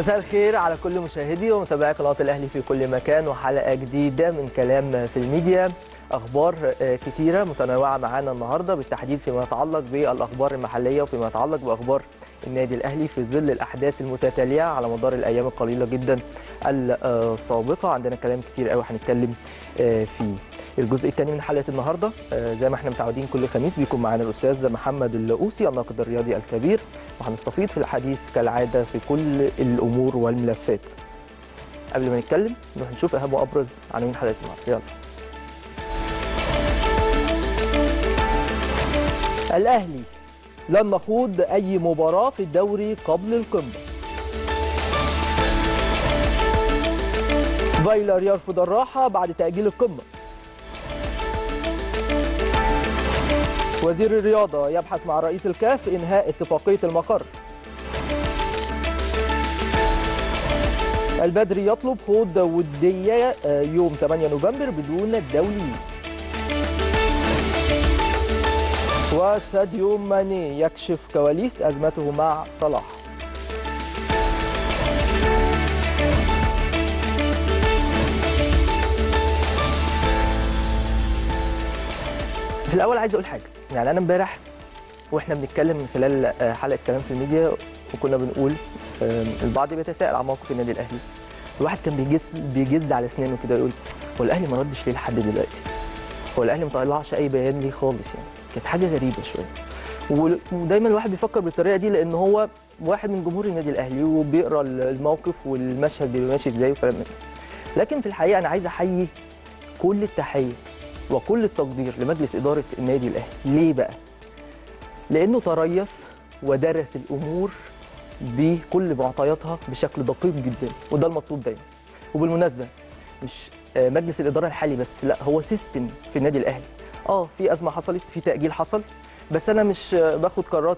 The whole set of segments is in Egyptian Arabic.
مساء الخير على كل مشاهدي ومتابعي قناه الاهلي في كل مكان وحلقه جديده من كلام في الميديا اخبار كتيره متنوعه معانا النهارده بالتحديد فيما يتعلق بالاخبار المحليه وفيما يتعلق باخبار النادي الاهلي في ظل الاحداث المتتاليه على مدار الايام القليله جدا السابقه عندنا كلام كتير قوي هنتكلم فيه الجزء الثاني من حلقه النهارده زي ما احنا متعودين كل خميس بيكون معانا الاستاذ محمد اللؤوسي الناقد الرياضي الكبير وهنستفيض في الحديث كالعاده في كل الامور والملفات قبل ما نتكلم نروح نشوف اهم وابرز عناوين حلقه النهارده يلا الاهلي لن نخوض اي مباراه في الدوري قبل القمه فايلر يرفض الراحه بعد تاجيل القمه وزير الرياضة يبحث مع رئيس الكاف إنهاء اتفاقية المقر البدري يطلب خوض ودية يوم 8 نوفمبر بدون الدوليين وساديو ماني يكشف كواليس أزمته مع صلاح في الاول عايز اقول حاجه يعني انا امبارح واحنا بنتكلم من خلال حلقه كلام في الميديا وكنا بنقول البعض بيتساءل عن موقف النادي الاهلي الواحد كان بيجز بيجز على اسنانه كده يقول هو الاهلي ما ردش ليه لحد دلوقتي هو الاهلي ما طلعش اي بيان ليه خالص يعني كانت حاجه غريبه شويه ودايما الواحد بيفكر بالطريقه دي لان هو واحد من جمهور النادي الاهلي وبيقرا الموقف والمشهد بيبقى ماشي ازاي وكلام من لكن في الحقيقه انا عايز احيي كل التحيه وكل التقدير لمجلس إدارة النادي الأهلي ليه بقى؟ لأنه تريث ودرس الأمور بكل معطياتها بشكل دقيق جدا وده المطلوب دايما وبالمناسبة مش مجلس الإدارة الحالي بس لا هو سيستم في النادي الأهلي اه في أزمة حصلت في تأجيل حصل بس أنا مش باخد قرارات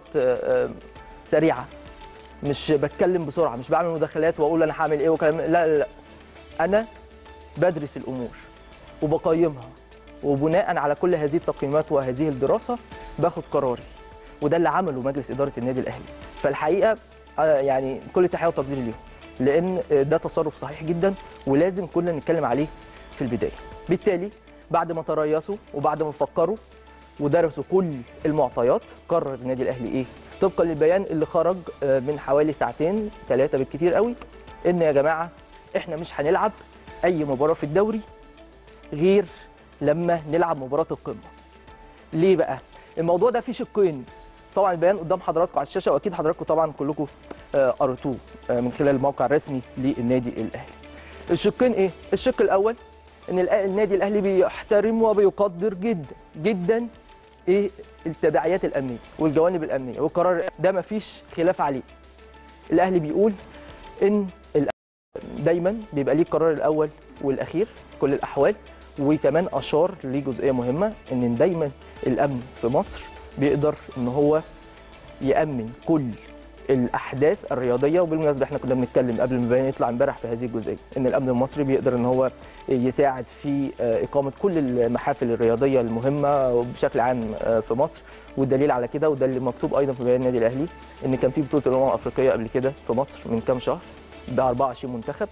سريعة مش بتكلم بسرعة مش بعمل مداخلات وأقول أنا هعمل إيه وكلام لا لا لا أنا بدرس الأمور وبقيمها وبناء على كل هذه التقييمات وهذه الدراسه باخد قراري وده اللي عمله مجلس اداره النادي الاهلي فالحقيقه يعني كل تحيه وتقدير ليهم لان ده تصرف صحيح جدا ولازم كلنا نتكلم عليه في البدايه بالتالي بعد ما تريثوا وبعد ما فكروا ودرسوا كل المعطيات قرر النادي الاهلي ايه طبقا للبيان اللي خرج من حوالي ساعتين ثلاثه بالكثير قوي ان يا جماعه احنا مش هنلعب اي مباراه في الدوري غير لما نلعب مباراه القمه. ليه بقى؟ الموضوع ده فيه شقين. طبعا البيان قدام حضراتكم على الشاشه واكيد حضراتكم طبعا كلكم قريتوه من خلال الموقع الرسمي للنادي الاهلي. الشقين ايه؟ الشق الاول ان النادي الاهلي بيحترم وبيقدر جدا جدا ايه التداعيات الامنيه والجوانب الامنيه والقرار ده ما فيش خلاف عليه. الاهلي بيقول ان دايما بيبقى ليه القرار الاول والاخير في كل الاحوال وكمان اشار لجزئيه مهمه ان دايما الامن في مصر بيقدر ان هو يامن كل الاحداث الرياضيه وبالمناسبه احنا كنا بنتكلم قبل ما البيان يطلع امبارح في هذه الجزئيه ان الامن المصري بيقدر ان هو يساعد في اقامه كل المحافل الرياضيه المهمه بشكل عام في مصر والدليل على كده وده اللي مكتوب ايضا في بيان النادي الاهلي ان كان في بطوله الامم الافريقيه قبل كده في مصر من كام شهر ب 24 منتخب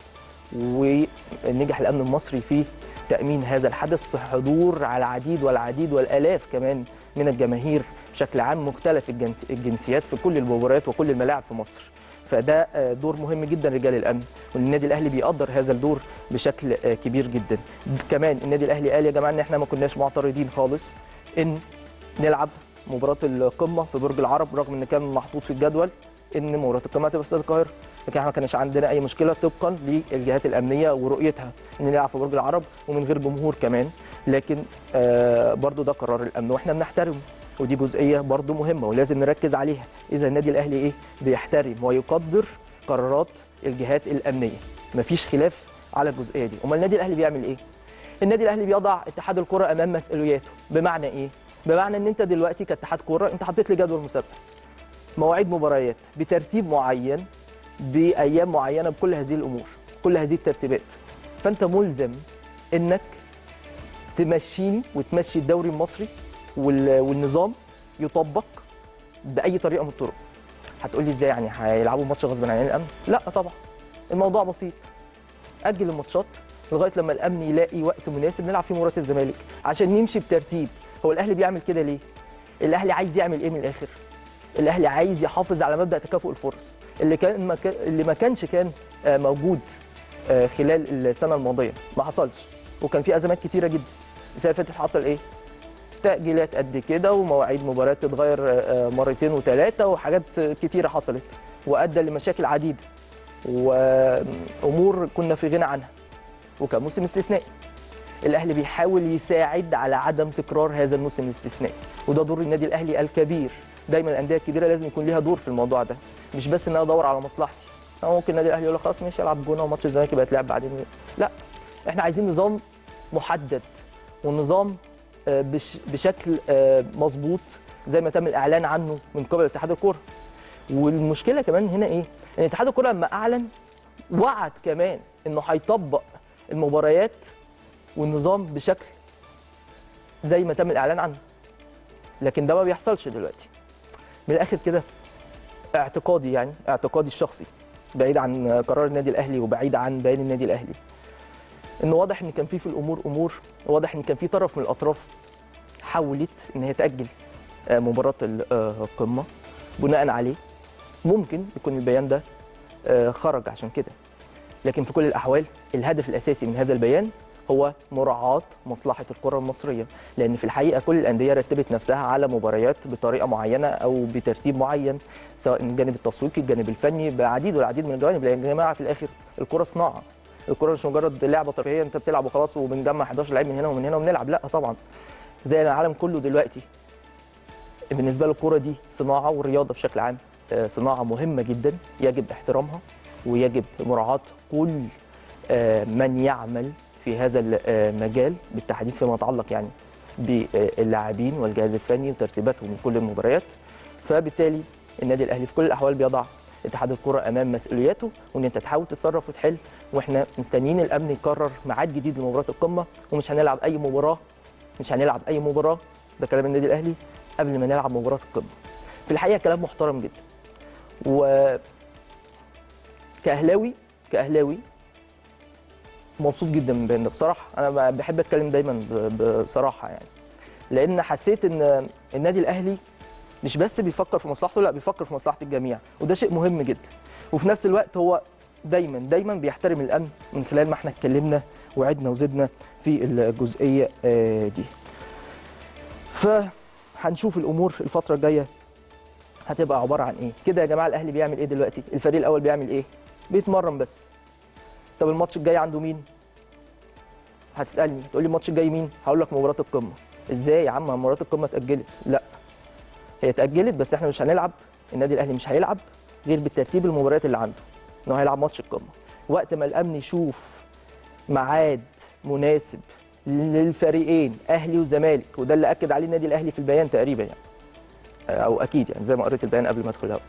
ونجح الامن المصري في تامين هذا الحدث في حضور على العديد والعديد والالاف كمان من الجماهير بشكل عام مختلف الجنسيات في كل المباريات وكل الملاعب في مصر فده دور مهم جدا رجال الامن والنادي الاهلي بيقدر هذا الدور بشكل كبير جدا كمان النادي الاهلي قال يا جماعه ان احنا ما كناش معترضين خالص ان نلعب مباراه القمه في برج العرب رغم ان كان محطوط في الجدول ان مباراه القمه هتبقى في استاد القاهره لكن احنا ما كانش عندنا اي مشكله طبقا للجهات الامنيه ورؤيتها ان نلعب في برج العرب ومن غير جمهور كمان لكن آه برضو ده قرار الامن واحنا بنحترمه ودي جزئيه برضو مهمه ولازم نركز عليها اذا النادي الاهلي ايه بيحترم ويقدر قرارات الجهات الامنيه مفيش خلاف على الجزئيه دي امال النادي الاهلي بيعمل ايه النادي الاهلي بيضع اتحاد الكره امام مسؤولياته بمعنى ايه بمعنى ان انت دلوقتي كاتحاد كوره انت حطيت لي جدول مسابقه مواعيد مباريات بترتيب معين بايام معينه بكل هذه الامور كل هذه الترتيبات فانت ملزم انك تمشيني وتمشي الدوري المصري والنظام يطبق باي طريقه من الطرق هتقول لي ازاي يعني هيلعبوا ماتش غصب عن الامن لا طبعا الموضوع بسيط اجل الماتشات لغايه لما الامن يلاقي وقت مناسب نلعب فيه مباراه الزمالك عشان نمشي بترتيب هو الاهلي بيعمل كده ليه الاهلي عايز يعمل ايه من الاخر الاهلي عايز يحافظ على مبدا تكافؤ الفرص اللي كان ما كان اللي ما كانش كان آه، موجود آه، خلال السنه الماضيه ما حصلش وكان في ازمات كتيره جدا السنه اللي فاتت حصل ايه تاجيلات قد كده ومواعيد مباريات تتغير آه، مرتين وثلاثه وحاجات كتيره حصلت وادى لمشاكل عديده وامور كنا في غنى عنها وكان موسم استثنائي الاهلي بيحاول يساعد على عدم تكرار هذا الموسم الاستثنائي وده دور النادي الاهلي الكبير دايما الانديه الكبيره لازم يكون ليها دور في الموضوع ده مش بس ان انا ادور على مصلحتي أو ممكن النادي الاهلي يقول لك خلاص ماشي العب جونه وماتش الزمالك يبقى يتلعب بعدين لا احنا عايزين نظام محدد ونظام آه، بش بشكل آه، مظبوط زي ما تم الاعلان عنه من قبل اتحاد الكوره والمشكله كمان هنا ايه ان اتحاد الكوره لما اعلن وعد كمان انه هيطبق المباريات والنظام بشكل زي ما تم الاعلان عنه لكن ده ما بيحصلش دلوقتي من الاخر كده اعتقادي يعني اعتقادي الشخصي بعيد عن قرار النادي الاهلي وبعيد عن بيان النادي الاهلي انه واضح ان كان في في الامور امور واضح ان كان في طرف من الاطراف حاولت ان هي تاجل آه، مباراه ال- آه، القمه بناء عليه ممكن يكون البيان ده آه، خرج عشان كده لكن في كل الاحوال الهدف الاساسي من هذا البيان هو مراعاه مصلحه الكره المصريه لان في الحقيقه كل الانديه رتبت نفسها على مباريات بطريقه معينه او بترتيب معين سواء من الجانب التسويقي الجانب الفني بعديد والعديد من الجوانب لان يا جماعه في الاخر الكره صناعه الكره مش مجرد لعبه ترفيهيه انت بتلعب وخلاص وبنجمع 11 لعيب من هنا ومن هنا وبنلعب لا طبعا زي العالم كله دلوقتي بالنسبه له الكره دي صناعه والرياضه بشكل عام آه، صناعه مهمه جدا يجب احترامها ويجب مراعاه كل آه، من يعمل في هذا المجال بالتحديد فيما يتعلق يعني باللاعبين والجهاز الفني وترتيباتهم لكل المباريات فبالتالي النادي الاهلي في كل الاحوال بيضع اتحاد الكره امام مسؤولياته وان انت تحاول تتصرف وتحل واحنا مستنيين الامن يقرر ميعاد جديد لمباراه القمه ومش هنلعب اي مباراه مش هنلعب اي مباراه ده كلام النادي الاهلي قبل ما نلعب مباراه القمه في الحقيقه كلام محترم جدا و كاهلاوي كاهلاوي مبسوط جدا من البيان ده بصراحه انا بحب اتكلم دايما ب- بصراحه يعني لان حسيت ان النادي الاهلي مش بس بيفكر في مصلحته لا بيفكر في مصلحه الجميع وده شيء مهم جدا وفي نفس الوقت هو دايما دايما بيحترم الامن من خلال ما احنا اتكلمنا وعدنا وزدنا في الجزئيه آه، دي فهنشوف الامور الفتره الجايه هتبقى عباره عن ايه كده يا جماعه الاهلي بيعمل ايه دلوقتي الفريق الاول بيعمل ايه بيتمرن بس طب الماتش الجاي عنده مين هتسالني تقول لي الماتش الجاي مين هقول لك مباراه القمه ازاي يا عم مباراه القمه اتاجلت لا هي اتاجلت بس احنا مش هنلعب النادي الاهلي مش هيلعب غير بالترتيب المباريات اللي عنده انه هيلعب ماتش القمه وقت ما الامن يشوف ميعاد مناسب للفريقين اهلي وزمالك وده اللي اكد عليه النادي الاهلي في البيان تقريبا يعني او اكيد يعني زي ما قريت البيان قبل ما ادخل الهوا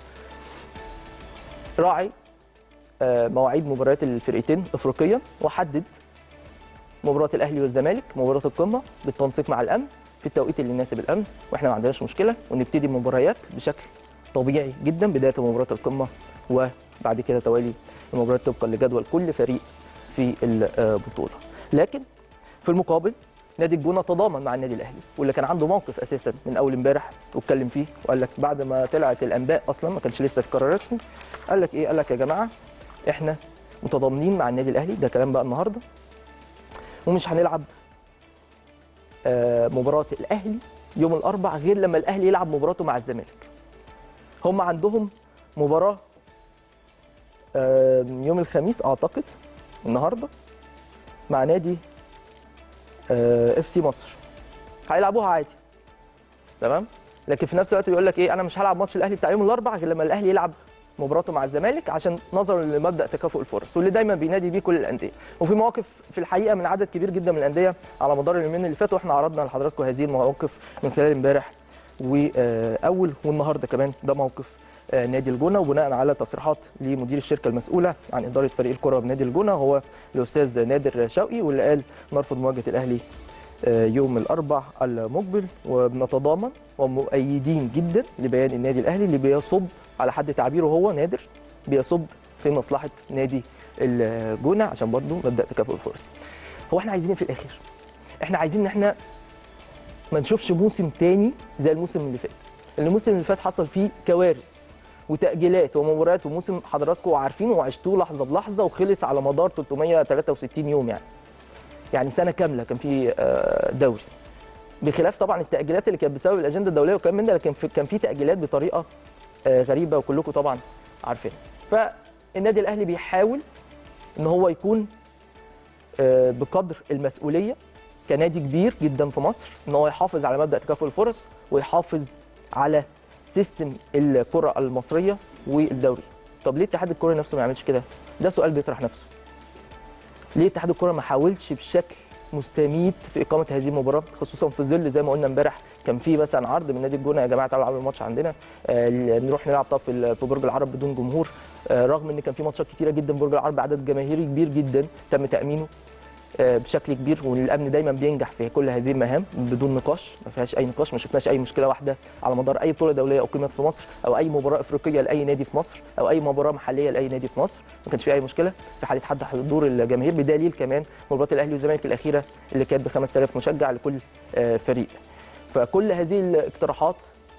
راعي آه، مواعيد مباريات الفرقتين افريقيا وحدد مباراه الاهلي والزمالك مباراه القمه بالتنسيق مع الامن في التوقيت اللي يناسب الامن واحنا ما عندناش مشكله ونبتدي المباريات بشكل طبيعي جدا بدايه مباراه القمه وبعد كده توالي المباريات طبقا لجدول كل فريق في البطوله لكن في المقابل نادي الجونه تضامن مع النادي الاهلي واللي كان عنده موقف اساسا من اول امبارح واتكلم فيه وقال لك بعد ما طلعت الانباء اصلا ما كانش لسه في قرار رسمي قال لك ايه قال لك يا جماعه احنا متضامنين مع النادي الاهلي ده كلام بقى النهارده ومش هنلعب آه، مباراه الاهلي يوم الاربع غير لما الاهلي يلعب مباراته مع الزمالك هم عندهم مباراه آه، يوم الخميس اعتقد النهارده مع نادي اف سي مصر هيلعبوها عادي تمام لكن في نفس الوقت بيقول لك ايه انا مش هلعب ماتش الاهلي بتاع يوم الاربع غير لما الاهلي يلعب مباراته مع الزمالك عشان نظرا لمبدا تكافؤ الفرص واللي دايما بينادي بيه كل الانديه وفي مواقف في الحقيقه من عدد كبير جدا من الانديه على مدار اليومين اللي فاتوا واحنا عرضنا لحضراتكم هذه المواقف من خلال امبارح واول والنهارده كمان ده موقف آه، نادي الجونه وبناء على تصريحات لمدير الشركه المسؤوله عن اداره فريق الكره بنادي الجونه هو الاستاذ نادر شوقي واللي قال نرفض مواجهه الاهلي آه، يوم الاربع المقبل وبنتضامن ومؤيدين جدا لبيان النادي الاهلي اللي بيصب على حد تعبيره هو نادر بيصب في مصلحه نادي الجونه عشان برضو مبدا تكافؤ الفرص هو احنا عايزين ايه في الاخر احنا عايزين ان احنا ما نشوفش موسم تاني زي الموسم اللي فات الموسم اللي فات حصل فيه كوارث وتاجيلات ومباريات وموسم حضراتكم عارفينه وعشتوه لحظه بلحظه وخلص على مدار 363 يوم يعني يعني سنه كامله كان في آه، دوري بخلاف طبعا التاجيلات اللي كانت بسبب الاجنده الدوليه وكان من ده لكن في كان في تاجيلات بطريقه آه، غريبه وكلكم طبعا عارفينها فالنادي الاهلي بيحاول ان هو يكون آه، بقدر المسؤوليه كنادي كبير جدا في مصر ان هو يحافظ على مبدا تكافؤ الفرص ويحافظ على سيستم الكره المصريه والدوري طب ليه اتحاد الكره نفسه ما يعملش كده ده سؤال بيطرح نفسه ليه اتحاد الكره ما حاولش بشكل مستميت في اقامه هذه المباراه خصوصا في ظل زي ما قلنا امبارح كان في مثلا عرض من نادي الجونه يا جماعه تعالوا العبوا الماتش عندنا آه نروح نلعب طب في ال- في برج العرب بدون جمهور آه رغم ان كان في ماتشات كتيره جدا في برج العرب عدد جماهيري كبير جدا تم تامينه آه، بشكل كبير والامن دايما بينجح في كل هذه المهام بدون نقاش ما فيهاش اي نقاش ما شفناش اي مشكله واحده على مدار اي بطوله دوليه اقيمت في مصر او اي مباراه افريقيه لاي نادي في مصر او اي مباراه محليه لاي نادي في مصر ما كانش في اي مشكله في حاله حد حضور الجماهير بدليل كمان مباراه الاهلي والزمالك الاخيره اللي كانت ب 5000 مشجع لكل آه، فريق فكل هذه الاقتراحات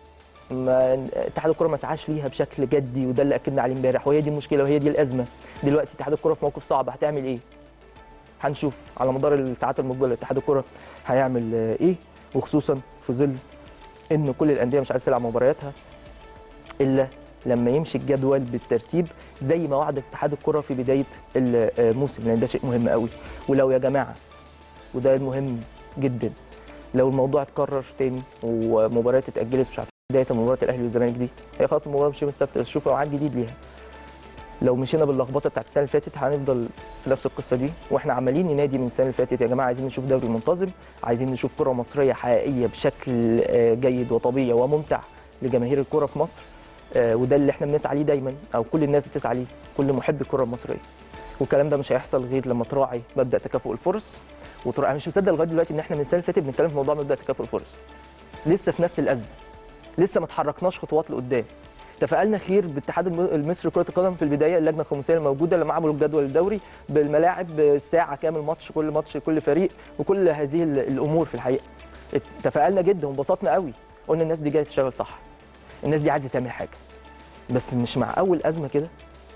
ما اتحاد الكره ما سعاش ليها بشكل جدي وده اللي اكدنا عليه امبارح وهي دي المشكله وهي دي الازمه دلوقتي اتحاد الكره في موقف صعب هتعمل ايه هنشوف على مدار الساعات المقبله اتحاد الكره هيعمل آه، ايه وخصوصا في ظل ان كل الانديه مش عايزه تلعب مبارياتها الا لما يمشي الجدول بالترتيب زي ما وعد اتحاد الكره في بدايه الموسم لان ده شيء مهم قوي ولو يا جماعه وده المهم جدا لو الموضوع اتكرر تاني ومباريات اتاجلت مش عارف بدايه مباراه الاهلي والزمالك دي هي خلاص المباراه مش يوم السبت بس شوفوا ميعاد جديد ليها لو مشينا باللخبطه بتاعت السنه اللي فاتت هنفضل في نفس القصه دي واحنا عمالين ننادي من السنه اللي فاتت يا جماعه عايزين نشوف دوري منتظم عايزين نشوف كره مصريه حقيقيه بشكل آه، جيد وطبيعي وممتع لجماهير الكره في مصر آه، وده اللي احنا بنسعى ليه دايما او كل الناس بتسعى ليه كل محب الكره المصريه والكلام ده مش هيحصل غير لما تراعي مبدا تكافؤ الفرص وتراعي أنا مش مصدق لغايه دلوقتي ان احنا من السنه اللي فاتت بنتكلم في موضوع مبدا تكافؤ الفرص لسه في نفس الازمه لسه ما اتحركناش خطوات لقدام تفائلنا خير باتحاد الم- المصري لكره القدم في البدايه اللجنه الخماسيه الموجوده لما عملوا الجدول الدوري بالملاعب بالساعه كامل ماتش كل ماتش كل فريق وكل هذه ال- الامور في الحقيقه تفائلنا جدا وانبسطنا قوي قلنا الناس دي جايه تشتغل صح الناس دي عايزه تعمل حاجه بس مش مع اول ازمه كده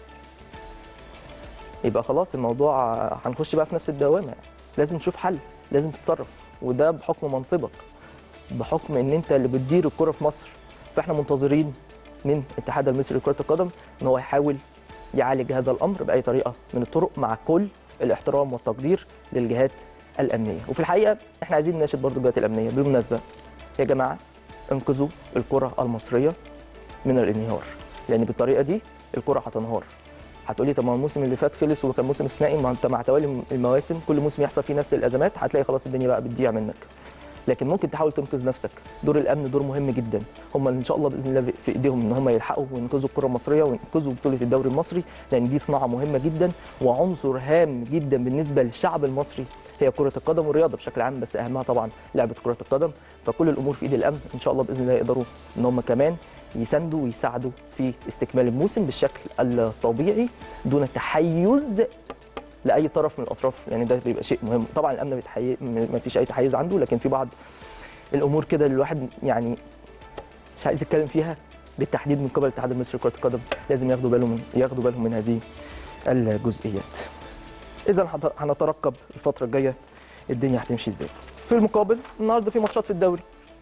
يبقى خلاص الموضوع هنخش بقى في نفس الدوامه يعني. لازم نشوف حل لازم تتصرف وده بحكم منصبك بحكم ان انت اللي بتدير الكره في مصر فاحنا منتظرين من الاتحاد المصري لكره القدم ان هو يحاول يعالج هذا الامر باي طريقه من الطرق مع كل الاحترام والتقدير للجهات الامنيه وفي الحقيقه احنا عايزين نناشد برضو الجهات الامنيه بالمناسبه يا جماعه انقذوا الكره المصريه من الانهيار لان بالطريقه دي الكره هتنهار هتقولي طب ما الموسم اللي فات خلص وكان موسم استثنائي ما انت مع توالي المواسم كل موسم يحصل فيه نفس الازمات هتلاقي خلاص الدنيا بقى بتضيع منك لكن ممكن تحاول تنقذ نفسك دور الامن دور مهم جدا هم ان شاء الله باذن الله في ايديهم ان هم يلحقوا وينقذوا الكره المصريه وينقذوا بطوله الدوري المصري لان دي صناعه مهمه جدا وعنصر هام جدا بالنسبه للشعب المصري هي كره القدم والرياضه بشكل عام بس اهمها طبعا لعبه كره القدم فكل الامور في ايد الامن ان شاء الله باذن الله يقدروا ان هم كمان يساندوا ويساعدوا في استكمال الموسم بالشكل الطبيعي دون تحيز لاي طرف من الاطراف يعني ده بيبقى شيء مهم طبعا الامن بيتحي... ما فيش اي تحيز عنده لكن في بعض الامور كده اللي الواحد يعني مش عايز يتكلم فيها بالتحديد من قبل الاتحاد المصري لكره القدم لازم ياخدوا بالهم من ياخدوا بالهم من هذه الجزئيات اذا هت- هنترقب الفتره الجايه الدنيا هتمشي ازاي في المقابل النهارده في ماتشات في الدوري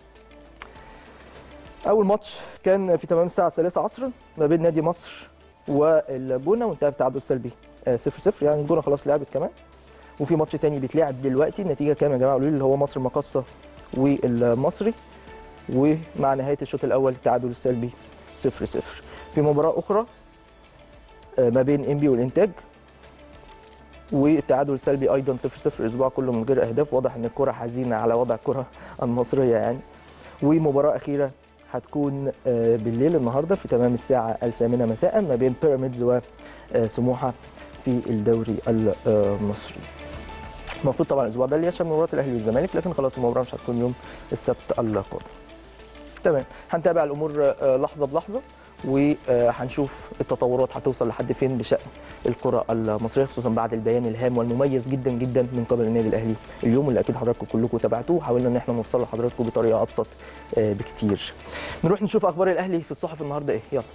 اول ماتش كان في تمام الساعه الثالثة عصرا ما بين نادي مصر والجونه وانتهى بتعادل سلبي 0 0 يعني الجونه خلاص لعبت كمان وفي ماتش تاني بيتلعب دلوقتي النتيجه كام يا جماعه قولوا لي اللي هو مصر المقاصه والمصري ومع نهايه الشوط الاول التعادل السلبي 0 0 في مباراه اخرى آه، ما بين انبي والانتاج والتعادل السلبي ايضا 0 0 الاسبوع كله من غير اهداف واضح ان الكره حزينه على وضع الكره المصريه يعني ومباراه اخيره هتكون آه، بالليل النهارده في تمام الساعه الثامنه مساء ما بين بيراميدز وسموحه في الدوري المصري المفروض طبعا الاسبوع ده اللي يشمل مباراه الاهلي والزمالك لكن خلاص المباراه مش هتكون يوم السبت القادم تمام هنتابع الامور آه، لحظه بلحظه وهنشوف التطورات هتوصل لحد فين بشان الكره المصريه خصوصا بعد البيان الهام والمميز جدا جدا من قبل النادي الاهلي اليوم اللي اكيد حضراتكم كلكم تابعتوه حاولنا ان احنا نوصل لحضراتكم بطريقه ابسط آه، بكتير نروح نشوف اخبار الاهلي في الصحف النهارده ايه يلا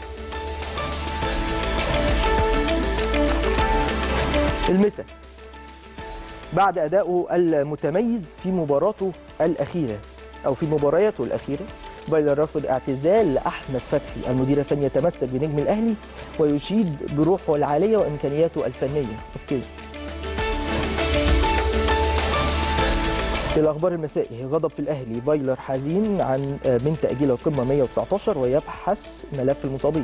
المسا بعد أدائه المتميز في مباراته الأخيرة أو في مبارياته الأخيرة بايلر رفض اعتزال أحمد فتحي المدير الفني يتمسك بنجم الأهلي ويشيد بروحه العالية وإمكانياته الفنية أوكي في الأخبار المسائي غضب في الأهلي بايلر حزين عن آه، من تأجيل القمة 119 ويبحث ملف المصابين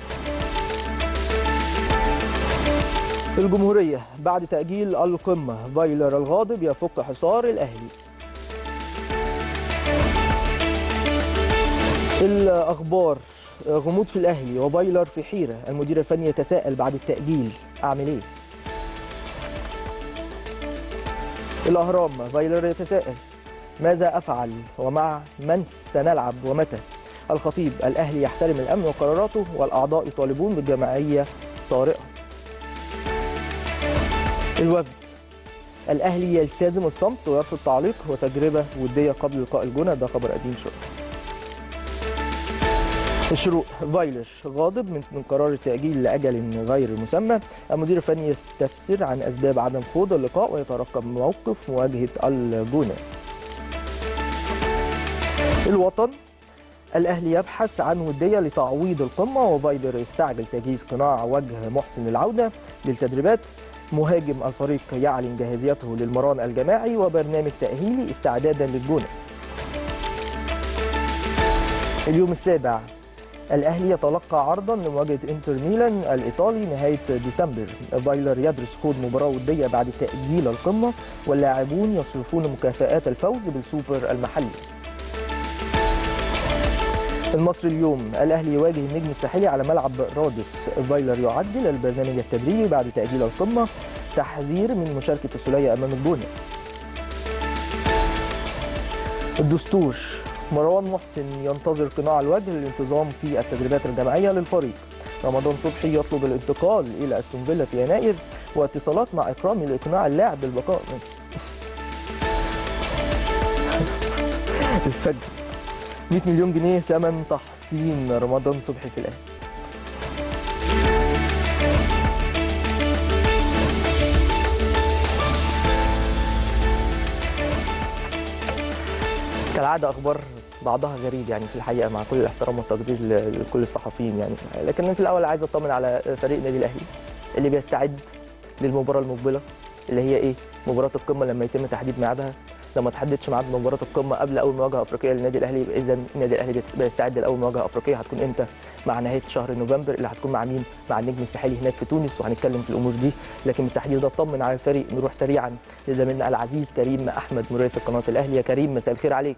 الجمهورية بعد تأجيل القمة فايلر الغاضب يفك حصار الأهلي الأخبار غموض في الأهلي وفايلر في حيرة المدير الفني يتساءل بعد التأجيل أعمل إيه؟ الأهرام فايلر يتساءل ماذا أفعل ومع من سنلعب ومتى الخطيب الأهلي يحترم الأمن وقراراته والأعضاء يطالبون بجمعية طارئة الوفد الاهلي يلتزم الصمت ويرفض تعليق وتجربه وديه قبل لقاء الجونه ده خبر قديم شويه الشروق فايلر غاضب من من قرار التأجيل لأجل غير مسمى المدير الفني يستفسر عن أسباب عدم خوض اللقاء ويترقب موقف مواجهة الجونة الوطن الأهلي يبحث عن ودية لتعويض القمة وفايلر يستعجل تجهيز قناع وجه محسن للعودة للتدريبات مهاجم الفريق يعلن جاهزيته للمران الجماعي وبرنامج تأهيلي استعدادا للجونة اليوم السابع الأهلي يتلقى عرضا لمواجهة انتر ميلان الإيطالي نهاية ديسمبر فايلر يدرس خوض مباراة ودية بعد تأجيل القمة واللاعبون يصرفون مكافآت الفوز بالسوبر المحلي المصري اليوم الاهلي يواجه النجم الساحلي على ملعب رادس فايلر يعدل البرنامج التدريبي بعد تاجيل القمه تحذير من مشاركه السوليه امام الجونه الدستور مروان محسن ينتظر قناع الوجه للانتظام في التدريبات الجماعيه للفريق رمضان صبحي يطلب الانتقال الى استون فيلا في يناير واتصالات مع اكرامي لاقناع اللاعب بالبقاء الفجر 100 مليون جنيه ثمن تحصين رمضان صبحي في الاهلي كالعاده اخبار بعضها غريب يعني في الحقيقه مع كل الاحترام والتقدير ل- لكل الصحفيين يعني لكن في الاول عايز اطمن على فريق النادي الاهلي اللي بيستعد للمباراه المقبله اللي هي ايه مباراه القمه لما يتم تحديد ميعادها لو ما تحددش ميعاد مباراه القمه قبل اول مواجهه افريقيه للنادي الاهلي يبقى اذا النادي الاهلي بيت- بيستعد لاول مواجهه افريقيه هتكون امتى مع نهايه شهر نوفمبر اللي هتكون مع مين مع النجم الساحلي هناك في تونس وهنتكلم في الامور دي لكن بالتحديد ده اطمن على الفريق نروح سريعا لزميلنا العزيز كريم احمد مراسل قناه الاهلي يا كريم مساء الخير عليك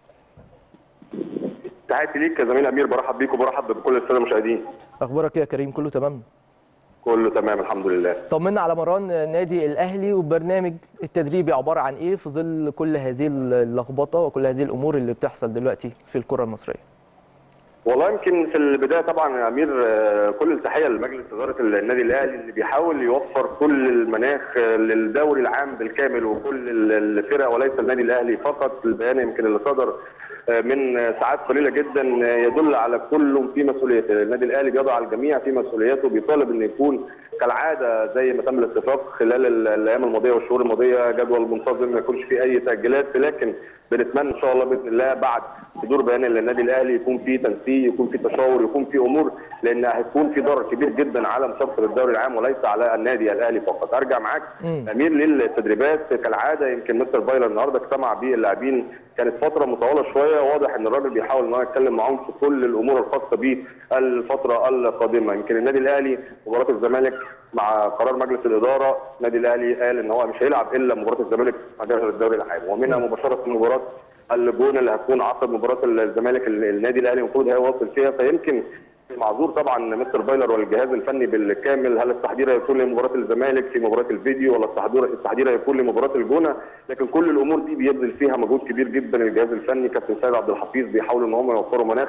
تحياتي ليك يا زميل امير برحب بيك وبرحب بكل الساده المشاهدين اخبارك ايه يا كريم كله تمام كله تمام الحمد لله طمنا على مران نادي الاهلي وبرنامج التدريبي عباره عن ايه في ظل كل هذه اللخبطه وكل هذه الامور اللي بتحصل دلوقتي في الكره المصريه والله يمكن في البدايه طبعا يا امير آه، كل التحيه لمجلس اداره النادي الاهلي اللي بيحاول يوفر كل المناخ آه، للدوري العام بالكامل وكل ال- الفرق وليس النادي الاهلي فقط البيان يمكن اللي صدر آه، من آه، ساعات قليله جدا آه، يدل على كل في مسؤوليته النادي الاهلي بيضع الجميع في مسؤولياته بيطالب ان يكون كالعاده زي ما تم الاتفاق خلال ال- الايام الماضيه والشهور الماضيه جدول منتظم ما يكونش فيه اي تاجيلات لكن بنتمنى ان شاء الله باذن الله بعد صدور بيان للنادي الاهلي يكون في تنسيق يكون في تشاور يكون في امور لان هيكون في ضرر كبير جدا على مسابقه الدوري العام وليس على النادي الاهلي فقط ارجع معاك مم. امير للتدريبات كالعاده يمكن مستر فايلر النهارده اجتمع باللاعبين كانت فتره مطوله شويه واضح ان الراجل بيحاول ان هو يتكلم معاهم في كل الامور الخاصه بالفتره القادمه يمكن النادي الاهلي مباراه الزمالك مع قرار مجلس الاداره النادي الاهلي قال ان هو مش هيلعب الا مباراه الزمالك مع الدوري العام ومنها مباشره مباراه الجونه اللي هتكون عقب مباراه الزمالك اللي النادي الاهلي المفروض هيواصل فيها فيمكن معذور طبعا مستر فايلر والجهاز الفني بالكامل هل التحضير هيكون لمباراه الزمالك في مباراه الفيديو ولا التحضير التحضير هيكون لمباراه الجونه لكن كل الامور دي بيبذل فيها مجهود كبير جدا الجهاز الفني كابتن سيد عبد الحفيظ بيحاولوا ان هم يوفروا مناخ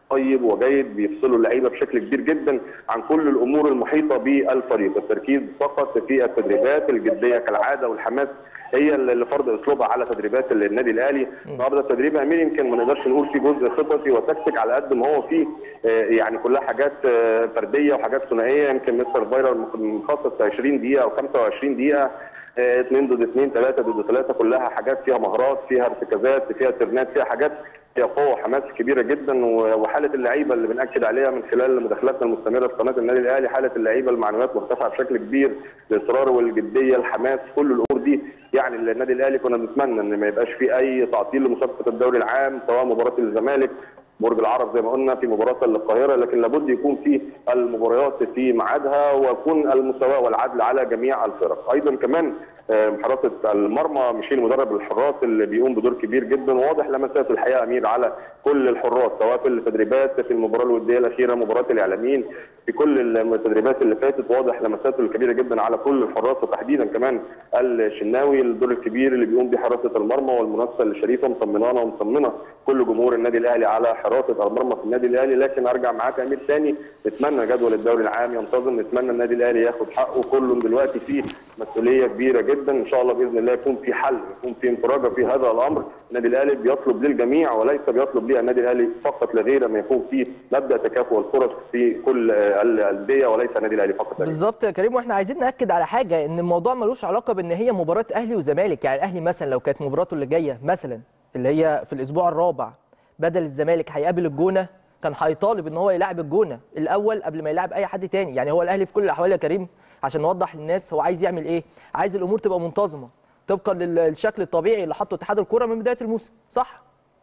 طيب وجيد بيفصلوا اللعيبه بشكل كبير جدا عن كل الامور المحيطه بالفريق التركيز فقط في التدريبات الجديه كالعاده والحماس هي اللي فرض اسلوبها على تدريبات النادي الاهلي النهارده التدريب يا امير يمكن ما نقدرش نقول فيه جزء خططي وتكتيك على قد ما هو فيه آه، يعني كلها حاجات آه، فرديه وحاجات ثنائيه يمكن مستر فايرر مخصص 20 دقيقه او 25 دقيقه آه، اثنين ضد اثنين ثلاثه ضد ثلاثه كلها حاجات فيها مهارات فيها ارتكازات فيها ترنات فيها حاجات فيها قوه وحماس كبيره جدا و- وحاله اللعيبه اللي بناكد عليها من خلال مداخلاتنا المستمره في قناه النادي الاهلي حاله اللعيبه المعنويات مرتفعه بشكل كبير الاصرار والجديه الحماس كل الامور دي يعني النادي الاهلي كنا بنتمنى ان ما يبقاش في اي تعطيل لمسابقه الدوري العام سواء مباراه الزمالك برج العرب زي ما قلنا في مباراه القاهره لكن لابد يكون في المباريات في ميعادها ويكون المساواه والعدل على جميع الفرق ايضا كمان آه، حراسه المرمى ميشيل مدرب الحراس اللي بيقوم بدور كبير جدا واضح لمسات الحقيقه امير على كل الحراس سواء في التدريبات في المباراه الوديه الاخيره مباراه الاعلاميين في كل التدريبات اللي فاتت واضح لمساته الكبيره جدا على كل الحراس وتحديدا كمان الشناوي الدور الكبير اللي بيقوم بيه حراسه المرمى والمنافسه الشريفه مطمنانا ومطمنه كل جمهور النادي الاهلي على حراسه المرمى في النادي الاهلي لكن ارجع معاك يا امير ثاني نتمنى جدول الدوري العام ينتظم نتمنى النادي الاهلي ياخد حقه كله دلوقتي فيه مسؤوليه كبيره جدا ان شاء الله باذن الله يكون في حل يكون في انفراجه في هذا الامر النادي الاهلي بيطلب للجميع وليس بيطلب للنادي الاهلي فقط لا غير ما يكون في مبدا تكافؤ الفرص في كل آه، الانديه وليس النادي الاهلي فقط لا غير. بالظبط يا كريم واحنا عايزين ناكد على حاجه ان الموضوع ملوش علاقه بان هي مباراه اهلي وزمالك يعني الاهلي مثلا لو كانت مباراته اللي جايه مثلا اللي هي في الاسبوع الرابع بدل الزمالك هيقابل الجونه كان هيطالب ان هو يلاعب الجونه الاول قبل ما يلاعب اي حد تاني يعني هو الاهلي في كل الاحوال يا كريم عشان نوضح للناس هو عايز يعمل ايه عايز الامور تبقى منتظمه طبقا للشكل الطبيعي اللي حطه اتحاد الكره من بدايه الموسم صح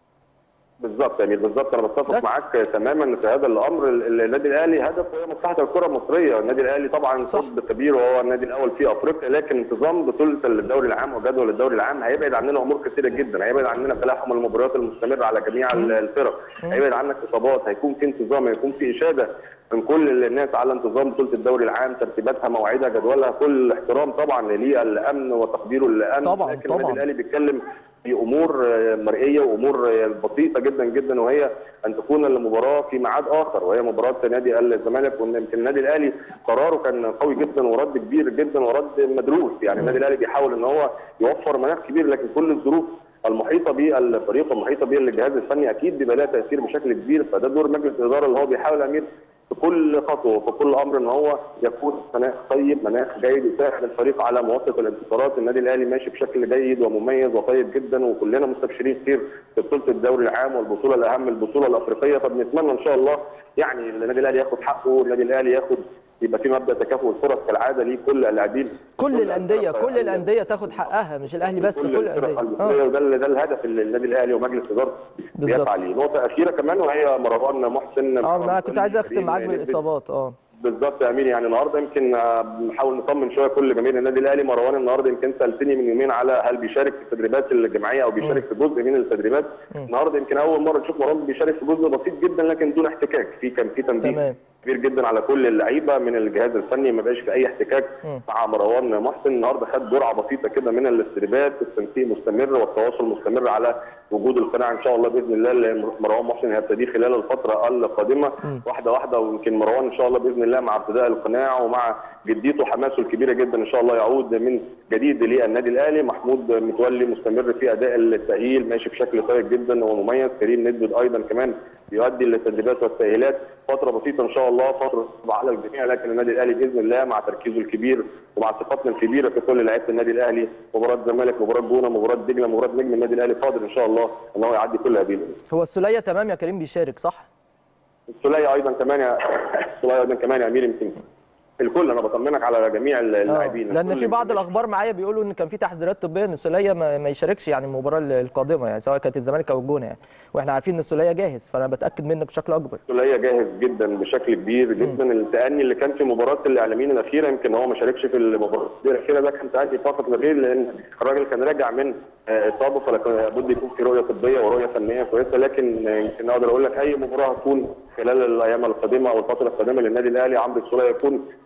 بالظبط يا امير بالظبط انا بتفق بس. معاك تماما في هذا الامر ال- النادي الاهلي هدفه هي مصلحه الكره المصريه النادي الاهلي طبعا صح. قطب كبير وهو النادي الاول في افريقيا لكن انتظام بطوله الدوري العام وجدول الدوري العام هيبعد عننا امور كثيره جدا هيبعد عننا تلاحم المباريات المستمره على جميع ال- الفرق هيبعد عنك اصابات هيكون في انتظام هيكون في اشاده من كل الناس على انتظام بطوله الدوري العام ترتيباتها مواعيدها جدولها كل احترام طبعا للامن وتقديره للامن طبعاً، لكن طبعاً. النادي الاهلي بيتكلم في امور آه، مرئيه وامور آه، بسيطه جدا جدا وهي ان تكون المباراه في ميعاد اخر وهي مباراه نادي الزمالك وان يمكن النادي الاهلي قراره كان قوي جدا ورد كبير جدا ورد مدروس يعني النادي الاهلي بيحاول ان هو يوفر مناخ كبير لكن كل الظروف المحيطه بالفريق والمحيطه بالجهاز الفني اكيد بيبقى لها تاثير بشكل كبير فده دور مجلس الاداره اللي هو بيحاول يا امير في كل خطوه وفي كل امر ان هو يكون مناخ طيب مناخ جيد يساعد الفريق على مواصله الانتصارات النادي الاهلي ماشي بشكل جيد ومميز وطيب جدا وكلنا مستبشرين خير في بطوله الدوري العام والبطوله الاهم البطوله الافريقيه فبنتمنى ان شاء الله يعني النادي الاهلي ياخد حقه النادي الاهلي ياخد يبقى في مبدا تكافؤ الفرص كالعاده ليه كل اللاعبين كل الانديه كل الانديه تاخد حقها مش الاهلي بس كل الفرق الانديه المصريه آه. وده اللي- ده الهدف اللي النادي الاهلي ومجلس ادارته بالظبط. بيسعى ليه نقطه اخيره كمان وهي مروان محسن اه انا كنت عايز اختم كريم معاك نجد. بالاصابات اه بالظبط يا امين يعني النهارده يمكن آه، بنحاول نطمن شويه كل جماهير النادي الاهلي مروان النهارده يمكن سالتني من يومين على هل بيشارك في التدريبات الجماعيه او بيشارك في جزء من التدريبات النهارده يمكن اول مره نشوف مروان بيشارك في جزء بسيط جدا لكن دون احتكاك في كان في تنبيه تمام. كبير جدا على كل اللعيبه من الجهاز الفني ما بقاش في اي احتكاك مم. مع مروان محسن النهارده خد جرعه بسيطه كده من الاستريبات التنسيق مستمر والتواصل مستمر على وجود القناع ان شاء الله باذن الله اللي مروان محسن هيبتدي خلال الفتره القادمه واحده واحده ويمكن مروان ان شاء الله باذن الله مع ابتداء القناع ومع جديته وحماسه الكبيره جدا ان شاء الله يعود من جديد للنادي الاهلي محمود متولي مستمر في اداء التاهيل ماشي بشكل طيب جدا ومميز كريم ندبد ايضا كمان بيؤدي للتدريبات والتاهيلات فتره بسيطه ان شاء الله فتره صعبة على الجميع لكن النادي الاهلي باذن الله مع تركيزه الكبير ومع ثقتنا الكبيره في كل لعيبه النادي الاهلي مباراه الزمالك مباراه جونه مباراه دجله مباراه نجم النادي الاهلي قادر ان شاء الله ان هو يعدي كل هذه الامور هو السوليه تمام يا كريم بيشارك صح السوليه ايضا كمان يا السوليه ايضا كمان يا امير يمكن الكل انا بطمنك على جميع آه. اللاعبين لان الكل في بعض يمكن الاخبار معايا بيقولوا ان كان في تحذيرات طبيه ان السوليه ما, ما يشاركش يعني المباراه القادمه يعني سواء كانت الزمالك او الجونه يعني واحنا عارفين ان السوليه جاهز فانا بتاكد منك بشكل اكبر السوليه جاهز جدا بشكل كبير جدا التأني اللي كان في مباراه الاعلاميين الاخيره يمكن هو ما شاركش في المباراه الاخيره ده كان تأني فقط لا غير لان الراجل كان راجع من آه، اصابه فلكن لابد يكون في رؤيه طبيه ورؤيه فنيه كويسه لكن آه، يمكن اقدر اقول لك اي مباراه هتكون خلال الايام القادمه او الفتره القادمه للنادي الاهلي عمرو السوليه يكون في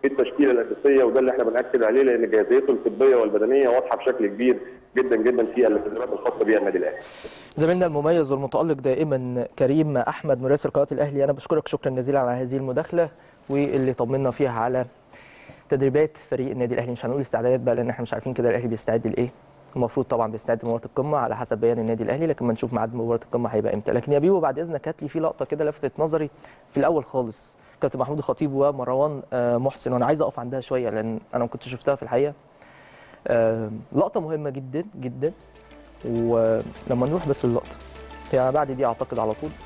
التشكيله الاساسيه وده اللي احنا بناكد عليه لان جاهزيته الطبيه والبدنيه واضحه بشكل كبير جدا جدا في التدريبات الخاصه بها النادي الاهلي. زميلنا المميز والمتالق دائما كريم احمد مراسل قناه الاهلي انا بشكرك شكرا جزيلا على هذه المداخله واللي طمنا فيها على تدريبات فريق النادي الاهلي مش هنقول استعدادات بقى لان احنا مش عارفين كده الاهلي بيستعد لايه المفروض طبعا بيستعد لمباراه القمه على حسب بيان النادي الاهلي لكن ما نشوف ميعاد مباراه القمه هيبقى امتى لكن يا بيبو بعد اذنك هات لي في لقطه كده لفتت نظري في الاول خالص كابتن محمود الخطيب ومروان آه، محسن وانا عايز اقف عندها شويه لان انا ما كنتش شفتها في الحقيقه آه، لقطه مهمه جدا جدا ولما نروح بس اللقطه يعني بعد دي اعتقد على طول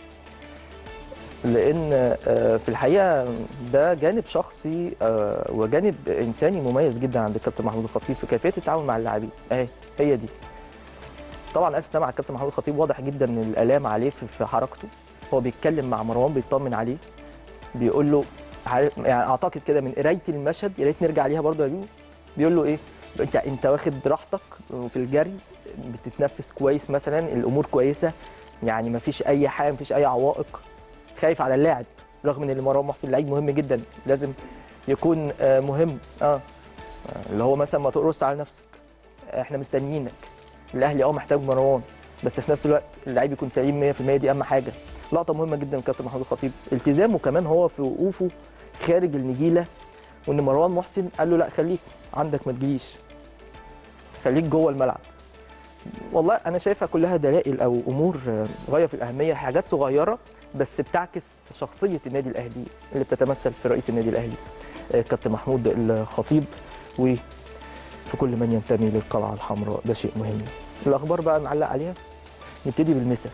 لان آه، في الحقيقه ده جانب شخصي آه، وجانب انساني مميز جدا عند الكابتن محمود الخطيب في كيفيه التعامل مع اللاعبين اهي هي دي طبعا الف سلامه على الكابتن محمود الخطيب واضح جدا ان الالام عليه في في حركته هو بيتكلم مع مروان بيطمن عليه بيقول له عارف- يعني اعتقد كده من قرايه المشهد يا ريت نرجع ليها برضه يا بيبو بيقول له ايه انت انت واخد راحتك في الجري بتتنفس كويس مثلا الامور كويسه يعني ما فيش اي حاجه ما فيش اي عوائق خايف على اللاعب رغم ان مروان محسن لعيب مهم جدا لازم يكون آه، مهم اه آه، اللي هو مثلا ما تقرص على نفسك احنا مستنيينك الاهلي اه محتاج مروان بس في نفس الوقت اللعيب يكون سليم 100% دي اهم حاجه لقطه مهمه جدا من كابتن محمود الخطيب التزامه كمان هو في وقوفه خارج النجيله وان مروان محسن قال له لا خليك عندك ما تجيش خليك جوه الملعب والله انا شايفها كلها دلائل او امور آه، غايه في الاهميه حاجات صغيره بس بتعكس شخصيه النادي الاهلي اللي بتتمثل في رئيس النادي الاهلي آه، كابتن محمود الخطيب وفي كل من ينتمي للقلعه الحمراء ده شيء مهم الاخبار بقى نعلق عليها نبتدي بالمسا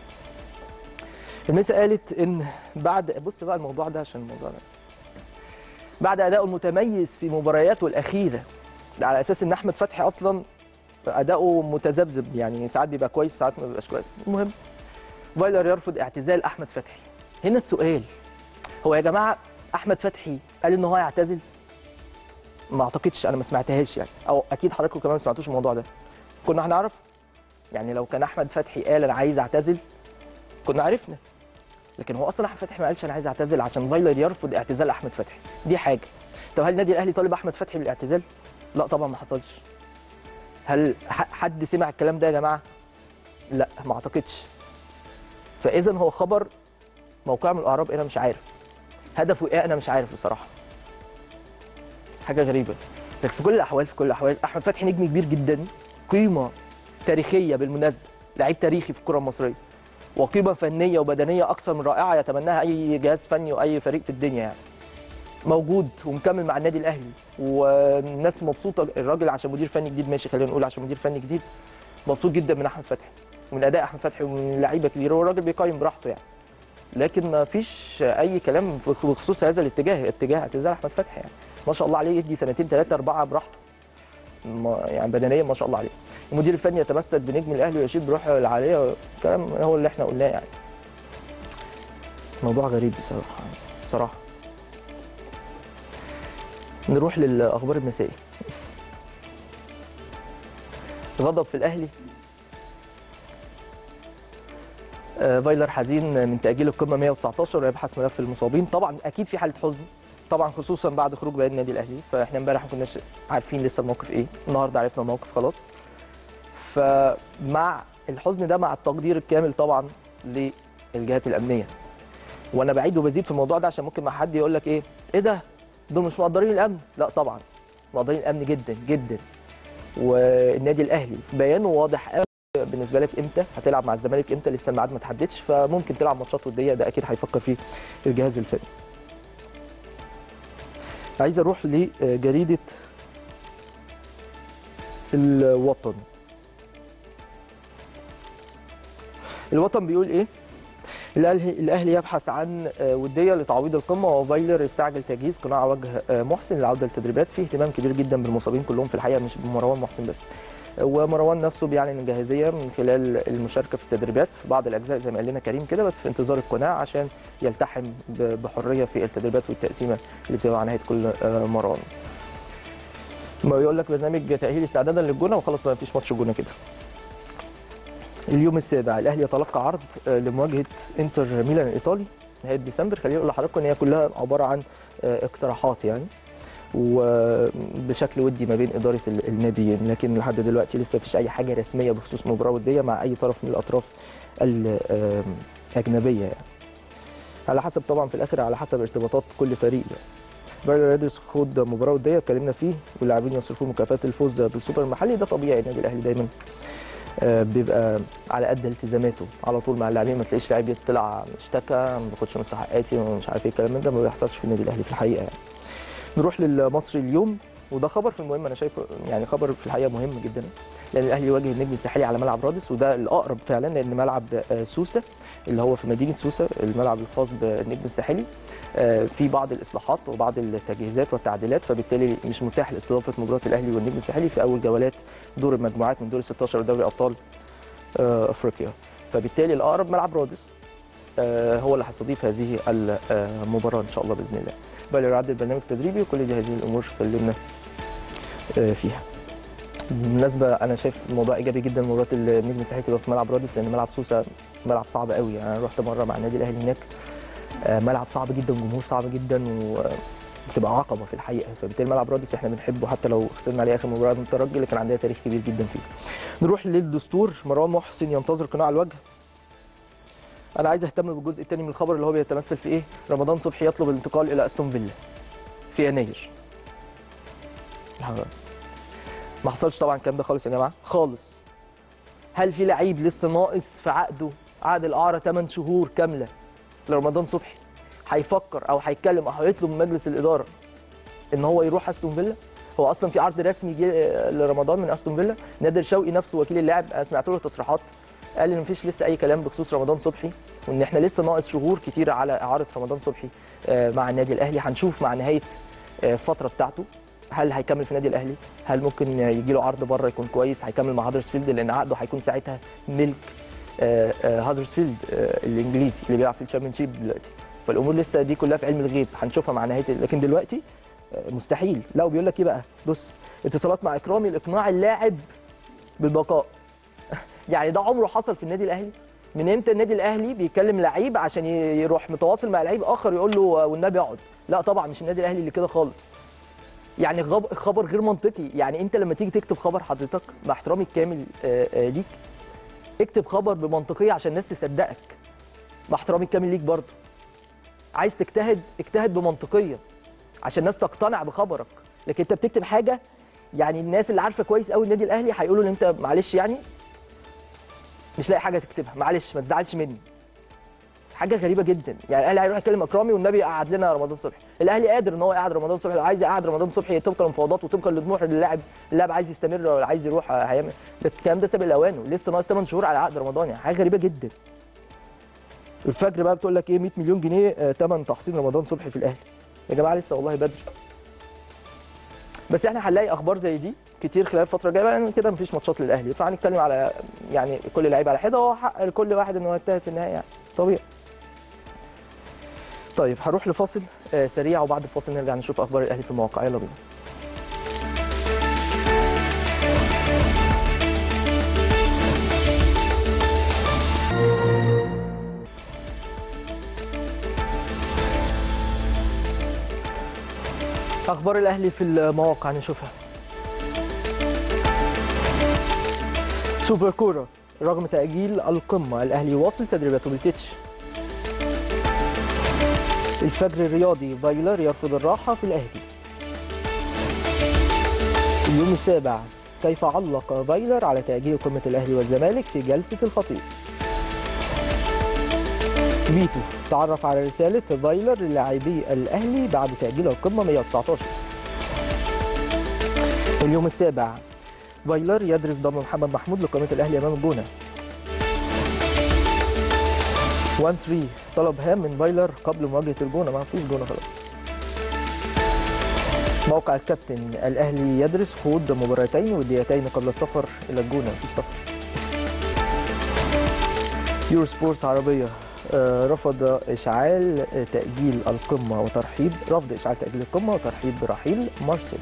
المسا قالت ان بعد بص بقى الموضوع ده عشان الموضوع ده بعد اداؤه المتميز في مبارياته الاخيره ده على اساس ان احمد فتحي اصلا اداؤه متذبذب يعني ساعات بيبقى كويس ساعات ما بيبقاش كويس المهم فايلر يرفض اعتزال احمد فتحي هنا السؤال هو يا جماعه احمد فتحي قال ان هو هيعتزل ما اعتقدش انا ما سمعتهاش يعني او اكيد حضراتكم كمان ما سمعتوش الموضوع ده كنا هنعرف يعني لو كان احمد فتحي قال انا عايز اعتزل كنا عرفنا لكن هو اصلا احمد فتحي ما قالش انا عايز اعتزل عشان فايلر يرفض اعتزال احمد فتحي دي حاجه طب هل النادي الاهلي طالب احمد فتحي بالاعتزال لا طبعا ما حصلش هل ح- حد سمع الكلام ده يا جماعه لا ما اعتقدش فاذا هو خبر موقع من الاعراب انا مش عارف هدفه ايه انا مش عارف بصراحه حاجه غريبه لكن في كل الاحوال في كل الاحوال احمد فتحي نجم كبير جدا قيمه تاريخيه بالمناسبه لعيب تاريخي في الكره المصريه وقيمه فنيه وبدنيه اكثر من رائعه يتمناها اي جهاز فني واي فريق في الدنيا يعني موجود ومكمل مع النادي الاهلي والناس مبسوطه الراجل عشان مدير فني جديد ماشي خلينا نقول عشان مدير فني جديد مبسوط جدا من احمد فتحي ومن اداء احمد فتحي ومن لعيبه كبيره والراجل بيقيم براحته يعني لكن ما فيش اي كلام بخصوص هذا الاتجاه اتجاه اعتزال احمد فتحي يعني ما شاء الله عليه يدي سنتين ثلاثه اربعه براحته ما- يعني بدنيا ما شاء الله عليه المدير الفني يتمسك بنجم الاهلي ويشيد بروحه العاليه الكلام هو اللي احنا قلناه يعني موضوع غريب بصراحه بصراحه نروح للاخبار المسائيه غضب في الاهلي آه، فايلر حزين من تاجيل القمه 119 ويبحث ملف المصابين طبعا اكيد في حاله حزن طبعا خصوصا بعد خروج بيان النادي الاهلي فاحنا امبارح ما كناش عارفين لسه الموقف ايه النهارده عرفنا الموقف خلاص فمع الحزن ده مع التقدير الكامل طبعا للجهات الامنيه وانا بعيد وبزيد في الموضوع ده عشان ممكن مع حد يقول لك ايه ايه ده دول مش مقدرين الامن لا طبعا مقدرين الامن جدا جدا والنادي الاهلي في بيانه واضح قوي بالنسبه لك امتى هتلعب مع الزمالك امتى لسه الميعاد ما تحددش فممكن تلعب ماتشات وديه ده اكيد هيفكر فيه الجهاز الفني عايز اروح لجريده الوطن الوطن بيقول ايه الاهلي الاهلي يبحث عن آه، وديه لتعويض القمه وفايلر يستعجل تجهيز قناع وجه آه، محسن للعوده للتدريبات في اهتمام كبير جدا بالمصابين كلهم في الحقيقه مش بمروان محسن بس ومروان نفسه بيعلن الجاهزيه من خلال المشاركه في التدريبات في بعض الاجزاء زي ما قال لنا كريم كده بس في انتظار القناع عشان يلتحم ب- بحريه في التدريبات والتقسيمه اللي بتبقى على نهايه كل آه، مران. ما يقول لك برنامج تاهيل استعدادا للجونه وخلاص ما فيش ماتش جونه كده. اليوم السابع الاهلي يتلقى عرض آه، لمواجهه انتر ميلان الايطالي نهايه ديسمبر خليني اقول لحضراتكم ان هي كلها عباره عن آه، اقتراحات يعني وبشكل ودي ما بين اداره ال- الناديين لكن لحد دلوقتي لسه مفيش اي حاجه رسميه بخصوص مباراه وديه مع اي طرف من الاطراف الاجنبيه يعني. على حسب طبعا في الاخر على حسب ارتباطات كل فريق يعني. فايلر ريدرز خد مباراه وديه اتكلمنا فيه واللاعبين يصرفوا مكافاه الفوز بالسوبر المحلي ده طبيعي النادي الاهلي دايما آه، بيبقى على قد التزاماته على طول مع اللاعبين ما تلاقيش لاعب يطلع اشتكى ما باخدش مستحقاتي ومش عارف ايه الكلام من ده ما بيحصلش في النادي الاهلي في الحقيقه يعني. نروح للمصري اليوم وده خبر في المهم انا شايفه يعني خبر في الحقيقه مهم جدا لان الاهلي يواجه النجم الساحلي على ملعب رادس وده الاقرب فعلا لان ملعب آه، سوسه اللي هو في مدينه سوسه الملعب الخاص بالنجم الساحلي آه، في بعض الاصلاحات وبعض التجهيزات والتعديلات فبالتالي مش متاح لاستضافه مباراه الاهلي والنجم الساحلي في اول جولات دور المجموعات من دور ال 16 دوري ابطال آه، افريقيا فبالتالي الاقرب ملعب رادس آه، هو اللي هيستضيف هذه المباراه ان شاء الله باذن الله بالي يعدل برنامج تدريبي وكل دي هذه الامور اتكلمنا آه، فيها بالمناسبه انا شايف الموضوع ايجابي جدا مباراه النجم الساحلي تبقى في ملعب رادس لان ملعب سوسه ملعب صعب قوي يعني انا رحت مره مع النادي الاهلي هناك آه، ملعب صعب جدا جمهور صعب جدا وبتبقى عقبه في الحقيقه فبالتالي ملعب رادس احنا بنحبه حتى لو خسرنا عليه اخر مباراه من الترجي لكن عندنا تاريخ كبير جدا فيه. نروح للدستور مروان محسن ينتظر قناع الوجه انا عايز اهتم بالجزء الثاني من الخبر اللي هو بيتمثل في ايه؟ رمضان صبحي يطلب الانتقال الى استون فيلا في يناير. ما حصلش طبعا الكلام ده خالص يا جماعه خالص. هل في لعيب لسه ناقص في عقده عقد الاعاره 8 شهور كامله لرمضان صبحي هيفكر او هيتكلم او هيطلب من مجلس الاداره ان هو يروح استون فيلا هو اصلا في عرض رسمي جه لرمضان من استون فيلا نادر شوقي نفسه وكيل اللاعب انا سمعت له تصريحات قال ان مفيش لسه اي كلام بخصوص رمضان صبحي وان احنا لسه ناقص شهور كتيره على اعاره رمضان صبحي آه، مع النادي الاهلي هنشوف مع نهايه آه، الفتره بتاعته هل هيكمل في النادي الاهلي هل ممكن يجي له عرض بره يكون كويس هيكمل مع هادرسفيلد لان عقده هيكون ساعتها ملك آه، آه، هادرسفيلد آه، الانجليزي اللي بيلعب في الشامبيونشيب دلوقتي فالامور لسه دي كلها في علم الغيب هنشوفها مع نهايه لكن دلوقتي آه، مستحيل لا وبيقول لك ايه بقى بص اتصالات مع اكرامي لاقناع اللاعب بالبقاء يعني ده عمره حصل في النادي الاهلي من امتى النادي الاهلي بيكلم لعيب عشان ي- يروح متواصل مع لعيب اخر يقول له والنبي اقعد لا طبعا مش النادي الاهلي اللي كده خالص يعني غب- خبر غير منطقي يعني انت لما تيجي تكتب خبر حضرتك مع احترامي الكامل آه، آه، ليك اكتب خبر بمنطقيه عشان الناس تصدقك مع احترامي الكامل ليك برضه عايز تجتهد اجتهد بمنطقيه عشان الناس تقتنع بخبرك لكن انت بتكتب حاجه يعني الناس اللي عارفه كويس قوي النادي الاهلي هيقولوا ان انت معلش يعني مش لاقي حاجه تكتبها معلش ما تزعلش مني حاجه غريبه جدا يعني الاهلي هيروح يكلم اكرامي والنبي قعد لنا رمضان صبحي الاهلي قادر ان هو يقعد رمضان صبحي لو عايز يقعد رمضان صبحي طبقا للمفاوضات وطبقا لطموح اللاعب اللاعب عايز يستمر ولا عايز يروح هيعمل ده الكلام ده سابق اوانه لسه ناقص 8 شهور على عقد رمضان يعني حاجه غريبه جدا الفجر بقى بتقول لك ايه 100 مليون جنيه آه، تمن تحصيل رمضان صبحي في الاهلي يا جماعه لسه والله بدري بس احنا هنلاقي اخبار زي دي كتير خلال الفتره الجايه لان كده مفيش ماتشات للاهلي فهنتكلم على يعني كل لعيب على حده هو حق لكل واحد ان هو يجتهد في النهايه يعني طبيعي طيب هروح لفاصل آه، سريع وبعد الفاصل نرجع نشوف اخبار الاهلي في المواقع يلا بينا اخبار الاهلي في المواقع نشوفها سوبر كوره رغم تاجيل القمه الاهلي واصل تدريباته بالتتش الفجر الرياضي فايلر يرفض الراحه في الاهلي اليوم السابع كيف علق فايلر على تاجيل قمه الاهلي والزمالك في جلسه الخطيب فيتو تعرف على رسالة فايلر للاعبي الأهلي بعد تأجيل القمة 119 اليوم السابع فايلر يدرس ضم محمد محمود لقائمة الأهلي أمام الجونة 1 3 طلب هام من فايلر قبل مواجهة الجونة ما فيش جونة خلاص موقع الكابتن الأهلي يدرس خوض مباراتين وديتين قبل السفر إلى الجونة في السفر يورو سبورت عربية آه، رفض إشعال آه، تأجيل القمة وترحيب رفض إشعال تأجيل القمة وترحيب برحيل مارسيل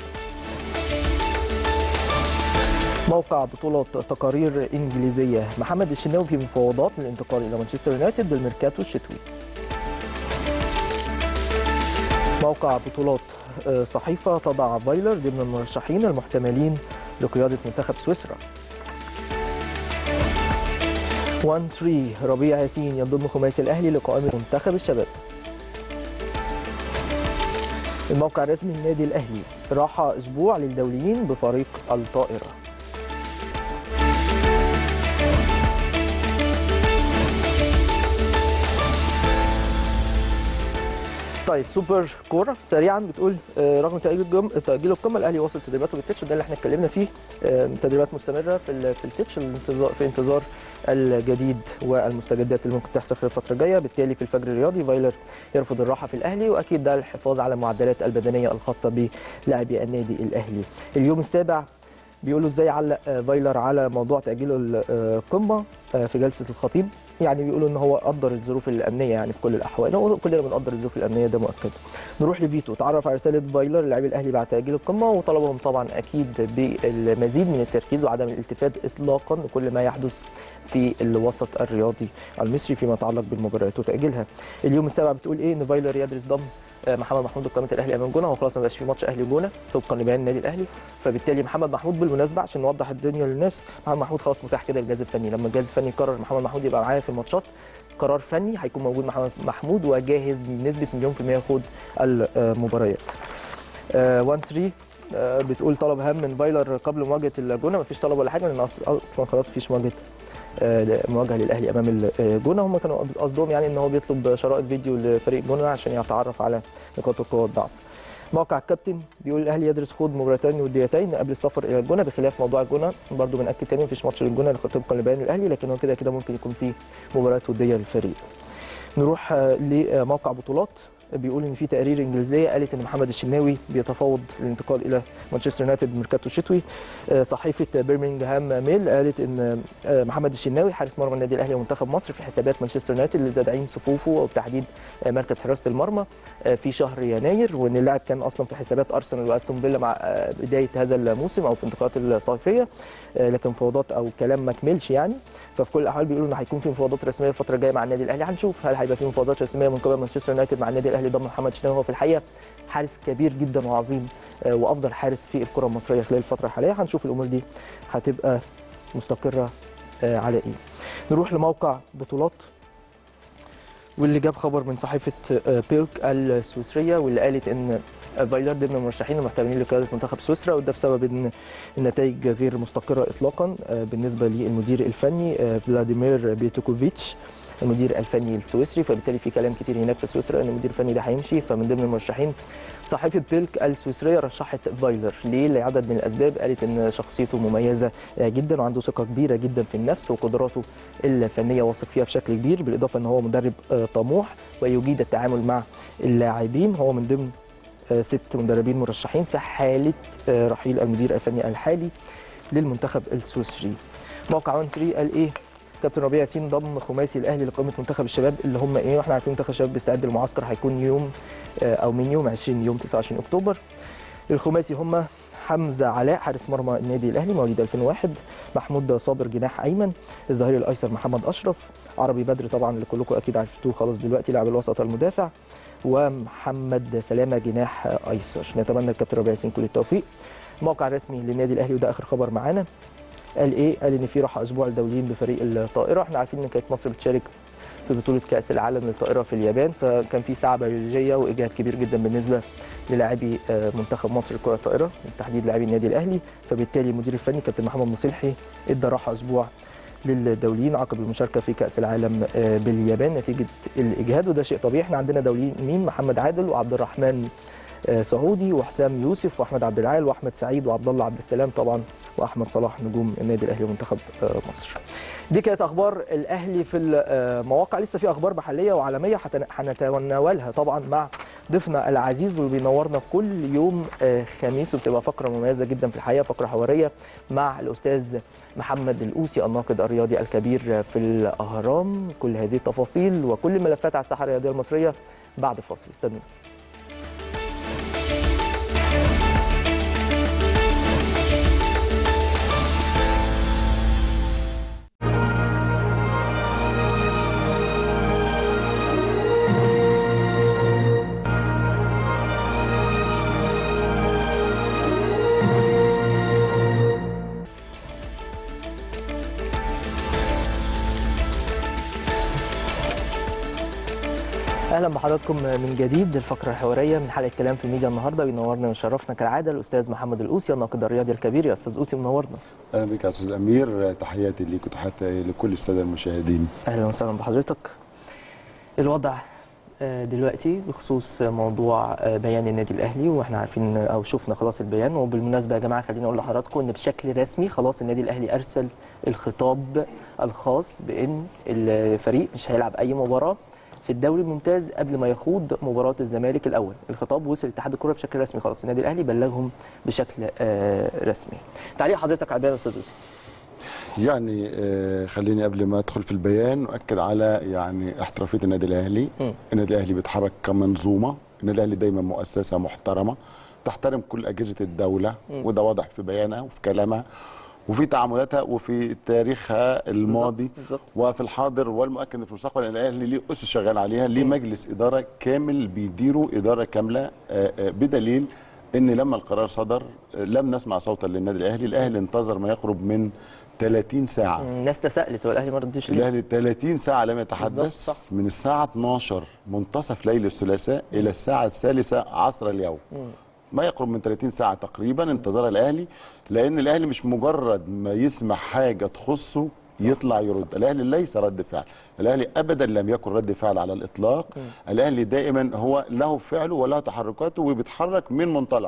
موقع بطولة تقارير إنجليزية محمد الشناوي في مفاوضات للانتقال إلى مانشستر يونايتد بالميركاتو الشتوي موقع بطولات آه، صحيفة تضع فايلر ضمن المرشحين المحتملين لقيادة منتخب سويسرا 1 3 ربيع ياسين ينضم خماسي الأهلي لقائمة منتخب الشباب الموقع الرسمي للنادي الأهلي راحة أسبوع للدوليين بفريق الطائرة طيب سوبر كوره سريعا بتقول آه، رغم تاجيل الجم... تاجيل القمه الاهلي واصل تدريباته بالتتش ده اللي احنا اتكلمنا فيه آه، تدريبات مستمره في ال- في التتش الانتظار في انتظار الجديد والمستجدات اللي ممكن تحصل خلال الفتره الجايه بالتالي في الفجر الرياضي فايلر يرفض الراحه في الاهلي واكيد ده الحفاظ على المعدلات البدنيه الخاصه بلاعبي النادي الاهلي اليوم السابع بيقولوا ازاي علق آه، فايلر على موضوع تاجيل القمه آه، في جلسه الخطيب يعني بيقولوا ان هو قدر الظروف الامنيه يعني في كل الاحوال هو كلنا بنقدر الظروف الامنيه ده مؤكد نروح لفيتو تعرف على رساله فايلر لاعبي الاهلي بعد تاجيل القمه وطلبهم طبعا اكيد بالمزيد من التركيز وعدم الالتفات اطلاقا لكل ما يحدث في الوسط الرياضي المصري فيما يتعلق بالمباريات وتاجيلها اليوم السابع بتقول ايه ان فايلر يدرس ضم آه، محمد محمود لقائمه الاهلي امام جونه هو خلاص ما بقاش في ماتش اهلي جونه طبقا لبيان النادي الاهلي فبالتالي محمد محمود بالمناسبه عشان نوضح الدنيا للناس محمد محمود خلاص متاح كده للجهاز الفني لما الجهاز الفني قرر محمد محمود يبقى معايا في الماتشات قرار فني هيكون موجود محمد محمود وجاهز بنسبه مليون في الميه يخوض المباريات 1 3 بتقول طلب هام من فايلر قبل مواجهه الجونه مفيش طلب ولا حاجه لان أص- اصلا خلاص مفيش مواجهه آه، مواجهه للاهلي امام الجونه هم كانوا قصدهم يعني ان هو بيطلب شرائط فيديو لفريق جونه عشان يتعرف على نقاط القوه والضعف موقع الكابتن بيقول الاهلي يدرس خوض مباراتين وديتين قبل السفر الى الجونه بخلاف موضوع الجونه برضو بناكد تاني مفيش ماتش للجونه طبقا لبيان الاهلي لكن هو كده كده ممكن يكون في مباريات وديه للفريق نروح آه، لموقع بطولات بيقول ان في تقارير انجليزيه قالت ان محمد الشناوي بيتفاوض للانتقال الى مانشستر يونايتد ميركاتو الشتوي آه، صحيفه بيرمنغهام ميل قالت ان آه، محمد الشناوي حارس مرمى النادي الاهلي ومنتخب مصر في حسابات مانشستر يونايتد لتدعيم صفوفه وبتحديد آه، مركز حراسه المرمى آه، في شهر يناير وان اللاعب كان اصلا في حسابات ارسنال واستون فيلا مع آه، بدايه هذا الموسم او في الانتقالات الصيفيه آه، لكن مفاوضات او كلام ما كملش يعني ففي كل الاحوال بيقولوا ان هيكون في مفاوضات رسميه الفتره الجايه مع النادي الاهلي هنشوف هل هيبقى في مفاوضات رسميه من قبل مانشستر يونايتد مع النادي الاهلي ضم محمد شناوي هو في الحقيقه حارس كبير جدا وعظيم آه، وافضل حارس في الكره المصريه خلال الفتره الحاليه هنشوف الامور دي هتبقى مستقره آه، على ايه نروح لموقع بطولات واللي جاب خبر من صحيفه آه، بيلك السويسريه واللي قالت ان فايلر ضمن المرشحين المحتملين لقياده منتخب سويسرا وده بسبب ان النتائج غير مستقره اطلاقا آه، بالنسبه للمدير الفني آه، فلاديمير بيتوكوفيتش المدير الفني السويسري فبالتالي في كلام كتير هناك في سويسرا ان المدير الفني ده هيمشي فمن ضمن المرشحين صحيفه بيلك السويسريه رشحت فايلر ليه لعدد من الاسباب قالت ان شخصيته مميزه آه، جدا وعنده ثقه كبيره جدا في النفس وقدراته الفنيه واثق فيها بشكل كبير بالاضافه ان هو مدرب آه، طموح ويجيد التعامل مع اللاعبين هو من ضمن آه، ست مدربين مرشحين في حاله آه، رحيل المدير الفني الحالي للمنتخب السويسري موقع 1 3 قال ايه كابتن ربيع ياسين ضم خماسي الاهلي لقائمه منتخب الشباب اللي هم ايه واحنا عارفين منتخب الشباب بيستعد للمعسكر هيكون يوم آه، او من يوم 20 يوم 29 اكتوبر الخماسي هم حمزه علاء حارس مرمى النادي الاهلي مواليد 2001 محمود صابر جناح ايمن الظهير الايسر محمد اشرف عربي بدر طبعا اللي كلكم اكيد عرفتوه خلاص دلوقتي لاعب الوسط المدافع ومحمد سلامه جناح ايسر نتمنى الكابتن ربيع ياسين كل التوفيق الموقع الرسمي للنادي الاهلي وده اخر خبر معانا قال ايه قال ان في راحه اسبوع الدوليين بفريق الطائره احنا عارفين ان كانت مصر بتشارك في بطوله كاس العالم للطائره في اليابان فكان في ساعه بيولوجيه واجهاد كبير جدا بالنسبه للاعبي آه، منتخب مصر لكره الطائره بالتحديد لاعبي النادي الاهلي فبالتالي المدير الفني كابتن محمد مصلحي ادى راحه اسبوع للدوليين عقب المشاركه في كاس العالم آه، باليابان نتيجه الاجهاد وده شيء طبيعي احنا عندنا دوليين مين محمد عادل وعبد الرحمن آه، سعودي وحسام يوسف واحمد عبد العال واحمد سعيد وعبد الله عبد السلام طبعا واحمد صلاح نجوم النادي الاهلي ومنتخب آه، مصر. دي كانت اخبار الاهلي في المواقع لسه في اخبار محليه وعالميه هتن- هنتناولها طبعا مع ضيفنا العزيز واللي بينورنا كل يوم آه، خميس وبتبقى فقره مميزه جدا في الحقيقه فقره حواريه مع الاستاذ محمد الاوسي الناقد الرياضي الكبير في الاهرام كل هذه التفاصيل وكل الملفات على الساحه الرياضيه المصريه بعد الفاصل استنوا اهلا بحضراتكم من جديد الفقره الحواريه من حلقه كلام في الميديا النهارده بينورنا ويشرفنا كالعاده الاستاذ محمد الاوسي الناقد الرياضي الكبير يا استاذ اوسي منورنا اهلا بك يا استاذ امير تحياتي ليك وتحياتي لكل الساده المشاهدين اهلا وسهلا بحضرتك الوضع آه، دلوقتي بخصوص موضوع آه، بيان النادي الاهلي واحنا عارفين او شفنا خلاص البيان وبالمناسبه يا جماعه خليني اقول لحضراتكم ان بشكل رسمي خلاص النادي الاهلي ارسل الخطاب الخاص بان الفريق مش هيلعب اي مباراه في الدوري الممتاز قبل ما يخوض مباراه الزمالك الاول الخطاب وصل اتحاد الكره بشكل رسمي خلاص النادي الاهلي بلغهم بشكل آه، رسمي تعليق حضرتك على البيان يا استاذ يوسف يعني آه، خليني قبل ما ادخل في البيان اؤكد على يعني احترافيه النادي الاهلي مم. النادي الاهلي بيتحرك كمنظومه النادي الاهلي دايما مؤسسه محترمه تحترم كل اجهزه الدوله وده واضح في بيانها وفي كلامها وفي تعاملاتها وفي تاريخها الماضي بالظبط. وفي الحاضر والمؤكد إن في المستقبل إن الاهلي ليه اسس شغال عليها ليه مجلس اداره كامل بيديروا اداره كامله آه، آه، بدليل ان لما القرار صدر آه، لم نسمع صوتا للنادي الاهلي الاهلي انتظر ما يقرب من 30 ساعه الناس تساءلت هو الاهلي ما ردش ليه الاهلي 30 ساعه لم بالظبط، يتحدث صح. من الساعه 12 منتصف ليل الثلاثاء الى الساعه الثالثه عصر اليوم ما يقرب من 30 ساعه تقريبا انتظار الاهلي لان الاهلي مش مجرد ما يسمع حاجه تخصه يطلع يرد الاهلي ليس رد فعل الاهلي ابدا لم يكن رد فعل على الاطلاق الاهلي دائما هو له فعله وله تحركاته وبيتحرك من منطلق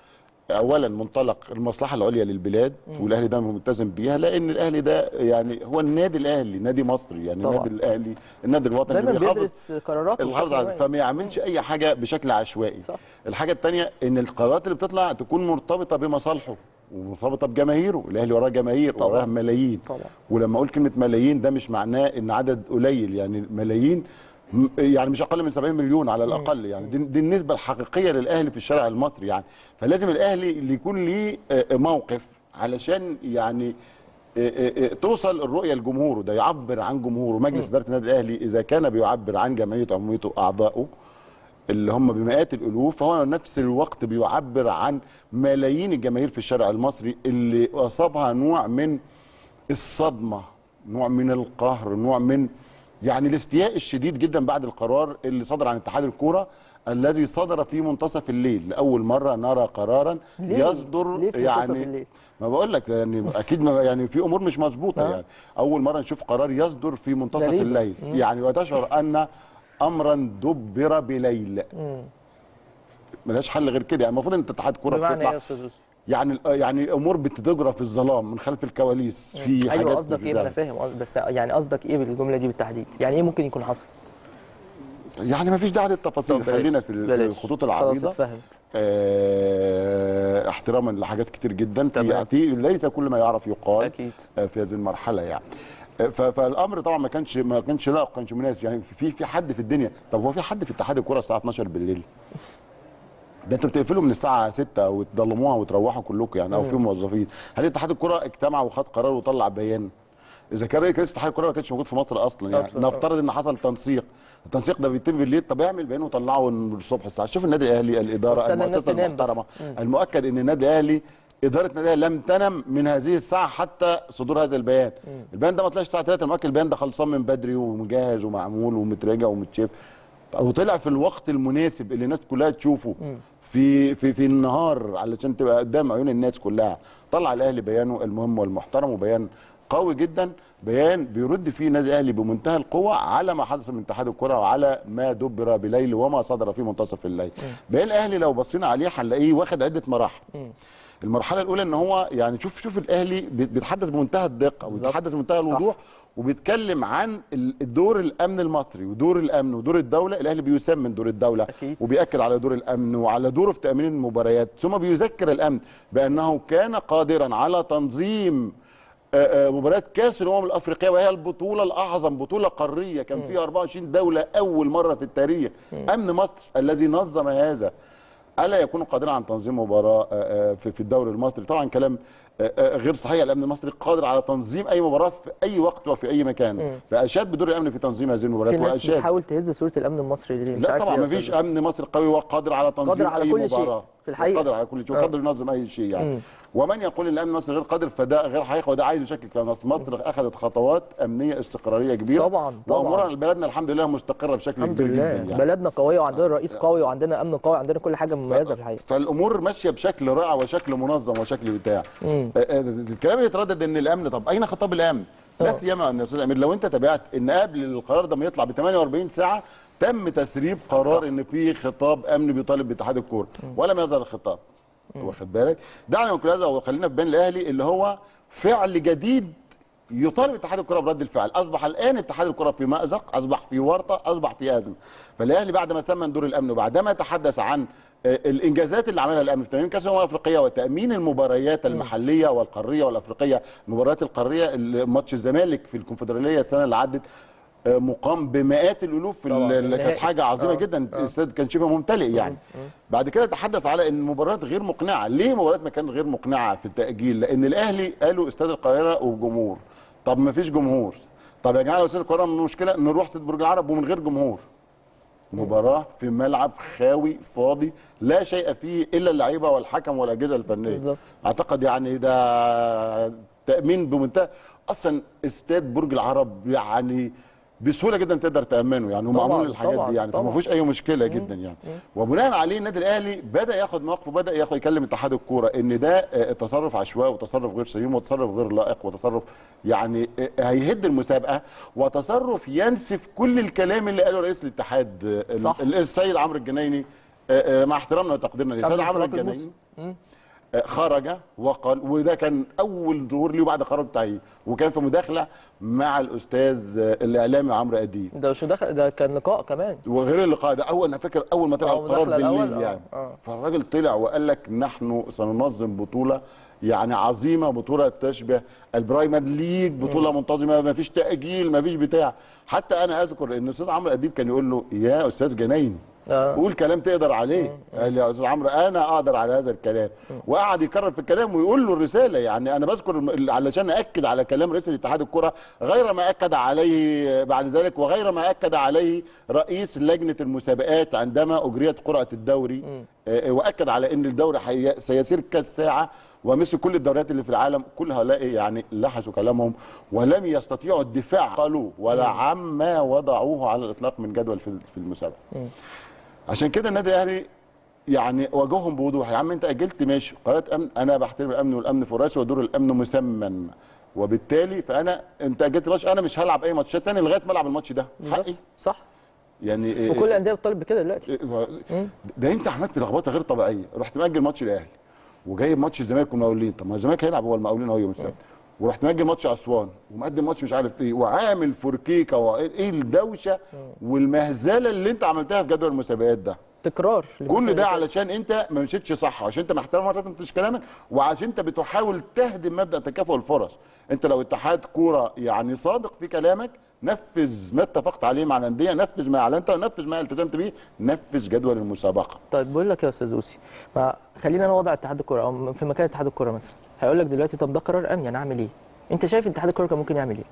اولا منطلق المصلحه العليا للبلاد والاهلي ده ملتزم بيها لان الاهلي ده يعني هو النادي الاهلي نادي مصري يعني طبعا. النادي الاهلي النادي الوطني دايما اللي بيحافظ بيدرس قراراته الحافظ بشكل على معين. فما يعملش اي حاجه بشكل عشوائي صح. الحاجه الثانيه ان القرارات اللي بتطلع تكون مرتبطه بمصالحه ومرتبطه بجماهيره الاهلي وراه جماهير طبعا. وراه ملايين طبعا. ولما اقول كلمه ملايين ده مش معناه ان عدد قليل يعني ملايين م- يعني مش اقل من 70 مليون على الاقل يعني دي, دي النسبه الحقيقيه للاهلي في الشارع المصري يعني فلازم الاهلي اللي يكون ليه آه، موقف علشان يعني آه، آه، آه، توصل الرؤيه لجمهوره ده يعبر عن جمهوره مجلس اداره النادي الاهلي اذا كان بيعبر عن جمعيه عموميته اعضائه اللي هم بمئات الالوف فهو نفس الوقت بيعبر عن ملايين الجماهير في الشارع المصري اللي اصابها نوع من الصدمه نوع من القهر نوع من يعني الاستياء الشديد جدا بعد القرار اللي صدر عن اتحاد الكوره الذي صدر في منتصف الليل لاول مره نرى قرارا ليه؟ يصدر ليه في منتصف يعني الليل؟ ما بقول لك يعني اكيد ما يعني في امور مش مظبوطه آه. يعني اول مره نشوف قرار يصدر في منتصف غريبة. الليل يعني وتشعر ان امرا دبر بليل ملهاش حل غير كده يعني المفروض ان اتحاد كوره بمعنى ايه يا بتطلع استاذ يوسف يعني يعني امور بتجرى في الظلام من خلف الكواليس في حاجات ايوه قصدك ايه ما انا بتتعمل. فاهم قصد- بس يعني قصدك ايه بالجمله دي بالتحديد يعني ايه ممكن يكون حصل يعني ما فيش داعي للتفاصيل طب بلاش. خلينا في ال- في بلاش. الخطوط خلاص العريضه اتفهمت آه احتراما لحاجات كتير جدا تمام. في في ليس كل ما يعرف يقال أكيد. آه، في هذه المرحله يعني آه، ف- فالامر طبعا ما كانش ما كانش لا ما كانش مناسب يعني في في حد في الدنيا طب هو في حد في اتحاد الكوره الساعه 12 بالليل ده انتوا بتقفلوا من الساعه 6 وتضلموها وتروحوا كلكم يعني او في موظفين هل اتحاد الكوره اجتمع وخد قرار وطلع بيان اذا كان رئيس اتحاد الكوره ما كانش موجود في مصر اصلا يعني أصلاً، آه. نفترض ان حصل تنسيق التنسيق ده بيتم بالليل طب اعمل بيان وطلعه الصبح الساعه شوف النادي الاهلي الاداره واستنى الناس المؤسسه تنام بس. المحترمه المؤكد ان النادي الاهلي اداره النادي الاهلي لم تنم من هذه الساعه حتى صدور هذا البيان البيان ده ما طلعش الساعه 3 المؤكد البيان ده خلصان من بدري ومجهز ومعمول ومتراجع ومتشاف وطلع في الوقت المناسب اللي الناس كلها تشوفه في في في النهار علشان تبقى قدام عيون الناس كلها طلع الاهلي بيانه المهم والمحترم وبيان قوي جدا بيان بيرد فيه النادي الاهلي بمنتهى القوه على ما حدث من اتحاد الكره وعلى ما دبر بليل وما صدر في منتصف الليل بيان الاهلي لو بصينا عليه هنلاقيه واخد عده مراحل المرحله الاولى ان هو يعني شوف شوف الاهلي بي- بيتحدث بمنتهى الدقه بالظبط. وبيتحدث بمنتهى صح. الوضوح وبيتكلم عن ال- الدور الامن المصري ودور الامن ودور الدوله الاهلي بيسمن دور الدوله أكيد. وبيأكد على دور الامن وعلى دوره في تامين المباريات ثم بيذكر الامن بانه كان قادرا على تنظيم آه، آه، مباريات كاس الامم الافريقيه وهي البطوله الاعظم بطوله قاريه كان فيها 24 دوله اول مره في التاريخ امن مصر الذي نظم هذا الا يكون قادرا على تنظيم مباراه آه، آه، في في الدوري المصري طبعا كلام آه، آه، غير صحيح الامن المصري قادر على تنظيم اي مباراه في اي وقت وفي اي مكان فاشاد بدور الامن في تنظيم هذه في المباريات ناس واشاد بتحاول تهز صوره الامن المصري ليه مش لا عارف طبعا ليه يا ما فيش أستاذ امن مصري قوي وقادر على تنظيم قادر على اي كل شيء مباراه في الحقيقة. قادر على كل شيء آه. وقادر ينظم اي شيء يعني ومن يقول ان الامن المصري غير قادر فده غير حقيقي وده عايز يشكك في مصر مصر اخذت خطوات امنيه استقراريه كبيره طبعاً، طبعاً. وامورنا بلدنا الحمد لله مستقره بشكل الحمد كبير لله جدا يعني بلدنا قويه وعندنا رئيس قوي وعندنا امن قوي وعندنا كل حاجه مميزه في الحقيقه فالامور ماشيه بشكل رائع وشكل منظم وشكل بتاع آه، آه، الكلام اللي يتردد ان الامن طب اين خطاب الامن؟ لا سيما ان يا استاذ امير لو انت تابعت ان قبل القرار ده ما يطلع ب 48 ساعه تم تسريب قرار صح. ان في خطاب امن بيطالب باتحاد الكوره ولم يظهر الخطاب واخد بالك دعنا من كل هذا وخلينا في بين الاهلي اللي هو فعل جديد يطالب اتحاد الكره برد الفعل اصبح الان اتحاد الكره في مازق اصبح في ورطه اصبح في ازمه فالاهلي بعد ما سمن دور الامن وبعدما تحدث عن آه، الانجازات اللي عملها الامن في تامين كاس الامم الافريقيه وتامين المباريات المحليه والقاريه والافريقيه المباريات القاريه اللي- ماتش الزمالك في الكونفدراليه السنه اللي عدت آه، مقام بمئات الالوف في طبعاً، ال- اللي كانت النهائي. حاجه عظيمه آه، جدا آه. الاستاد كان شبه ممتلئ يعني بعد كده تحدث على ان المباريات غير مقنعه ليه مباريات ما كانت غير مقنعه في التاجيل لان الاهلي قالوا استاد القاهره وجمهور طب ما فيش جمهور طب يا جماعه لو استاد القاهره مشكله نروح استاد برج العرب ومن غير جمهور مباراه في ملعب خاوي فاضي لا شيء فيه الا اللعيبه والحكم والاجهزه الفنيه بالظبط. اعتقد يعني ده تامين بمنتهى اصلا استاد برج العرب يعني بسهوله جدا تقدر تامنه يعني طبعاً، ومعمول الحاجات طبعاً، دي يعني فما طبعاً. فيهوش اي مشكله جدا يعني وبناء عليه النادي الاهلي بدا ياخد موقف وبدا ياخد يكلم اتحاد الكوره ان ده آه، تصرف عشوائي وتصرف غير سليم وتصرف غير لائق وتصرف يعني آه، هيهد المسابقه وتصرف ينسف كل الكلام اللي قاله رئيس الاتحاد آه، ال- صح. ال- السيد عمرو الجنايني آه، آه، مع احترامنا وتقديرنا للسيد قبل عمرو انطلاق الجنايني آه، خرج وقال وده كان اول ظهور ليه بعد قرار التعيين وكان في مداخله مع الاستاذ آه، الاعلامي عمرو اديب ده مش دخل ده كان لقاء كمان وغير اللقاء ده اول انا فاكر اول ما طلع آه، القرار المداخلة بالليل الأول، آه، يعني آه. فالراجل طلع وقال لك نحن سننظم بطوله يعني عظيمه بطوله تشبه البرايمر ليج بطوله منتظمه ما فيش تاجيل ما فيش بتاع حتى انا اذكر ان الاستاذ عمرو اديب كان يقول له يا استاذ جناين آه. قول كلام تقدر عليه قال لي يا استاذ عمرو انا اقدر على هذا الكلام وقعد يكرر في الكلام ويقول له الرساله يعني انا بذكر الم- علشان ااكد على كلام رئيس الاتحاد الكره غير ما اكد عليه بعد ذلك وغير ما اكد عليه رئيس لجنه المسابقات عندما اجريت قرعه الدوري آه، واكد على ان الدوري حي- سيسير كالساعه ومثل كل الدوريات اللي في العالم كل هؤلاء يعني لحسوا كلامهم ولم يستطيعوا الدفاع قالوا ولا عما وضعوه على الاطلاق من جدول في في المسابقه عشان كده النادي الاهلي يعني واجههم بوضوح يا عم انت اجلت ماشي قرارات امن انا بحترم الامن والامن فراشي ودور الامن مسمن وبالتالي فانا انت اجلت ماتش انا مش هلعب اي ماتشات تاني لغايه ما العب الماتش ده بالظبط. حقي صح يعني إيه- وكل الانديه بتطالب بكده دلوقتي إيه- ده انت عملت لخبطه غير طبيعيه رحت مأجل ماتش الاهلي وجايب ماتش الزمالك والمقاولين طب ما الزمالك هيلعب هو المقاولين هو يوم السبت ورحت مأجل ماتش اسوان ومقدم ماتش مش عارف ايه وعامل فوركيكه وايه الدوشه والمهزله اللي انت عملتها في جدول المسابقات ده تكرار كل ده علشان انت ما مشيتش صح وعشان انت محترم مرات انت مش كلامك وعشان انت بتحاول تهدم مبدا تكافؤ الفرص انت لو اتحاد كوره يعني صادق في كلامك نفذ ما اتفقت عليه مع الانديه نفذ ما اعلنت ونفذ ما التزمت بيه نفذ جدول المسابقه طيب بقول لك يا استاذ اوسي ما خلينا انا وضع اتحاد الكوره او في مكان اتحاد الكوره مثلا هيقول لك دلوقتي طب ده قرار امني انا اعمل ايه انت شايف اتحاد الكوره كان ممكن يعمل ايه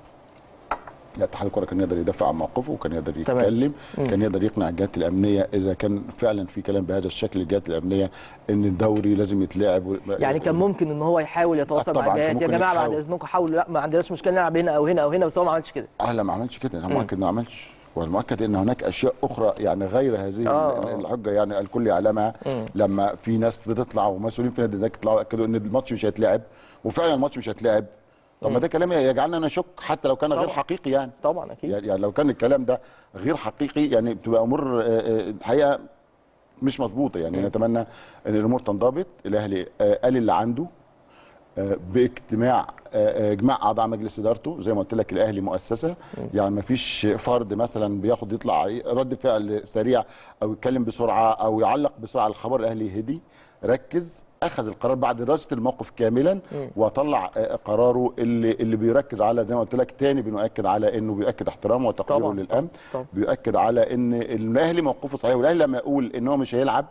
لا اتحاد الكوره كان يقدر يدافع عن موقفه وكان يقدر تمام. يتكلم كان يقدر يقنع الجهات الامنيه اذا كان فعلا في كلام بهذا الشكل الجهات الامنيه ان الدوري لازم يتلعب و- يعني كان ممكن ان هو يحاول يتواصل طبعاً مع كان الجهات يا ممكن جماعه بعد يحاول. اذنكم حاولوا لا ما عندناش مشكله نلعب هنا او هنا او هنا بس هو ما عملش كده اه لا ما عملش كده انا مؤكد انه ما عملش والمؤكد ان هناك اشياء اخرى يعني غير هذه آه، ال- آه. الحجه يعني الكل يعلمها لما في ناس بتطلع ومسؤولين في نادي الزمالك يطلعوا ياكدوا ان الماتش مش هيتلعب وفعلا الماتش مش هيتلعب طب ما ده كلام يجعلنا نشك حتى لو كان غير طبعاً. حقيقي يعني طبعا اكيد يعني يعني لو كان الكلام ده غير حقيقي يعني بتبقى امور آه، آه، الحقيقه مش مظبوطه يعني نتمنى ان الامور تنضبط الاهلي آه، قال اللي عنده آه، باجتماع آه، آه، اجماع اعضاء مجلس ادارته زي ما قلت لك الاهلي مؤسسه يعني ما فيش فرد مثلا بياخد يطلع رد فعل سريع او يتكلم بسرعه او يعلق بسرعه على الخبر الاهلي هدي ركز اخذ القرار بعد دراسه الموقف كاملا وطلع آه، قراره اللي اللي بيركز على زي ما قلت لك تاني بنؤكد على انه بيؤكد احترامه وتقديره طبعاً، للامن طبعاً. بيؤكد على ان الاهلي موقفه صحيح والاهلي لما يقول ان هو مش هيلعب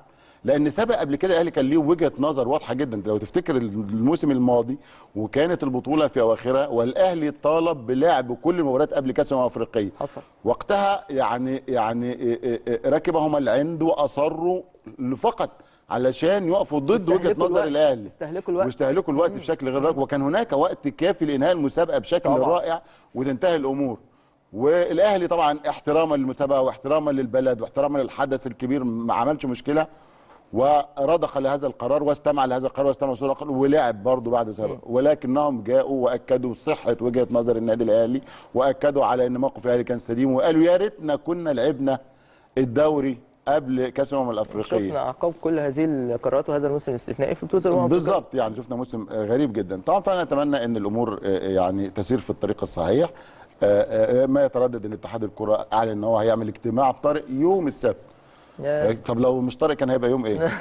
لان سبق قبل كده الاهلي كان ليه وجهه نظر واضحه جدا انت لو تفتكر الموسم الماضي وكانت البطوله في اواخرها والاهلي طالب بلعب كل المباريات قبل كاس الامم الافريقيه حصل وقتها يعني يعني إيه إيه إيه ركبهم العند واصروا فقط علشان يقفوا ضد وجهه استهلكوا نظر الوقت. الاهلي استهلكوا الوقت واستهلكوا الوقت بشكل غير رائع وكان هناك وقت كافي لانهاء المسابقه بشكل طبعاً. رائع وتنتهي الامور والاهلي طبعا احتراما للمسابقه واحتراما للبلد واحتراما للحدث الكبير ما عملش مشكله ورضخ لهذا القرار واستمع لهذا القرار واستمع لصوت القرار ولعب برضه بعد سبق ولكنهم جاءوا واكدوا صحه وجهه نظر النادي الاهلي واكدوا على ان موقف الاهلي كان سليم وقالوا يا ريتنا كنا لعبنا الدوري قبل كاس الامم الافريقيه شفنا اعقاب كل هذه القرارات وهذا الموسم الاستثنائي في بطوله الامم الأفريقية. بالظبط يعني شفنا موسم آه، غريب جدا طبعا فانا اتمنى ان الامور آه، يعني تسير في الطريق الصحيح آه، آه، ما يتردد ان اتحاد الكره اعلن ان هو هيعمل اجتماع طارئ يوم السبت يا- طب لو مش طارئ كان هيبقى يوم ايه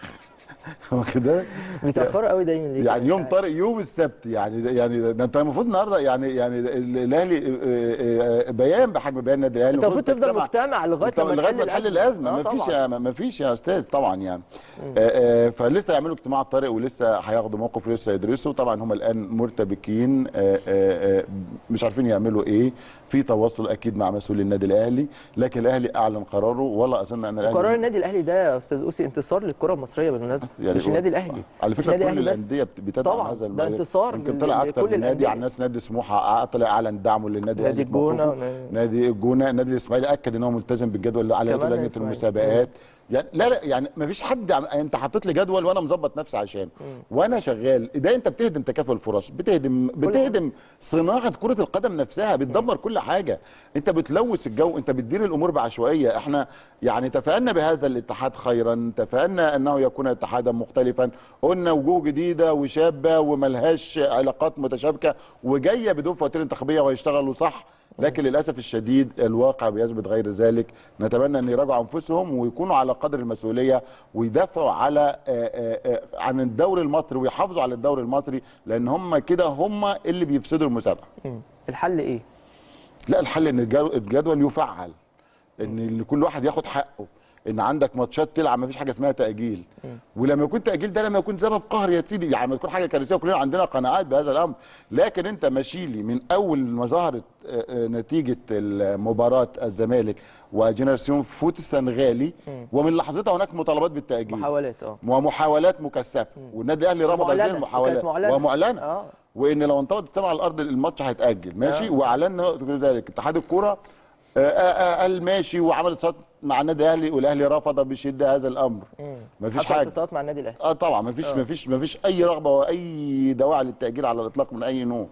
واخد بالك؟ بيتاخروا قوي دايما ليه يعني كده؟ يوم طارئ يوم السبت يعني يعني ده انت المفروض النهارده يعني يعني الاهلي آه، آه، بيان بحجم بيان النادي الاهلي انت المفروض تفضل تجتمع- مجتمع لغايه طبعا لما لغايه ما تحل الازمه آه ما فيش طبعاً. يا ما فيش يا استاذ طبعا يعني آه، آه، فلسه يعملوا اجتماع طارئ ولسه هياخدوا موقف ولسه يدرسوا طبعا هم الان مرتبكين آه، آه، آه، مش عارفين يعملوا ايه في تواصل اكيد مع مسؤولي النادي الاهلي لكن الاهلي اعلن قراره ولا اظن ان الاهلي قرار النادي الاهلي ده يا استاذ اوسي انتصار للكره المصريه بالمناسبه يعني مش هو- النادي الاهلي على مش فكره النادي كل الأهلي بس. الانديه بت- بتدعم طبعاً، هذا ده الموضوع. انتصار يمكن لل- طلع اكتر لكل من نادي الأندية. على الناس نادي سموحه طلع اعلن دعمه للنادي نادي الأهلي في الجونة موقفه. ونادي- نادي الجونه نادي الاسماعيلي اكد ان هو ملتزم بالجدول اللي عليه كمان لجنه الإسماعيلي. المسابقات يعني لا لا يعني ما فيش حد عم... انت حاطط لي جدول وانا مظبط نفسي عشان وانا شغال ده انت بتهدم تكافؤ الفرص بتهدم بتهدم صناعه كره القدم نفسها بتدمر كل حاجه انت بتلوث الجو انت بتدير الامور بعشوائيه احنا يعني تفائلنا بهذا الاتحاد خيرا تفائلنا انه يكون اتحادا مختلفا قلنا وجوه جديده وشابه وملهاش علاقات متشابكه وجايه بدون فواتير انتخابيه وهيشتغلوا صح لكن للاسف الشديد الواقع بيثبت غير ذلك نتمنى ان يراجعوا انفسهم ويكونوا على قدر المسؤوليه ويدافعوا على آه، آه، آه، عن الدوري المصري ويحافظوا على الدوري المصري لان هم كده هم اللي بيفسدوا المسابقه مم. الحل ايه؟ لا الحل ان الجدول- الجدول يفعل ان كل واحد ياخد حقه ان عندك ماتشات تلعب ما فيش حاجه اسمها تاجيل ولما يكون تاجيل ده لما يكون سبب قهر يا سيدي يعني لما تكون حاجه كارثيه وكلنا عندنا قناعات بهذا الامر لكن انت ماشي لي من اول ما ظهرت آه، آه، نتيجه مباراه الزمالك وجنراسيون فوت السنغالي ومن لحظتها هناك مطالبات بالتاجيل محاولات اه ومحاولات مكثفه والنادي الاهلي رفض ومعلنة، هذه المحاولات وكانت معلنة. ومعلنه اه وان لو انطبقت السماء على الارض الماتش هيتاجل ماشي آه. واعلنا كل ذلك اتحاد الكوره آه، آه، آه، قال ماشي وعمل اتصالات مع النادي الاهلي والاهلي رفض بشده هذا الامر مفيش حصل حاجه اتصالات مع النادي الاهلي اه طبعا مفيش آه. مفيش مفيش اي رغبه واي دواعي للتاجيل على الاطلاق من اي نوع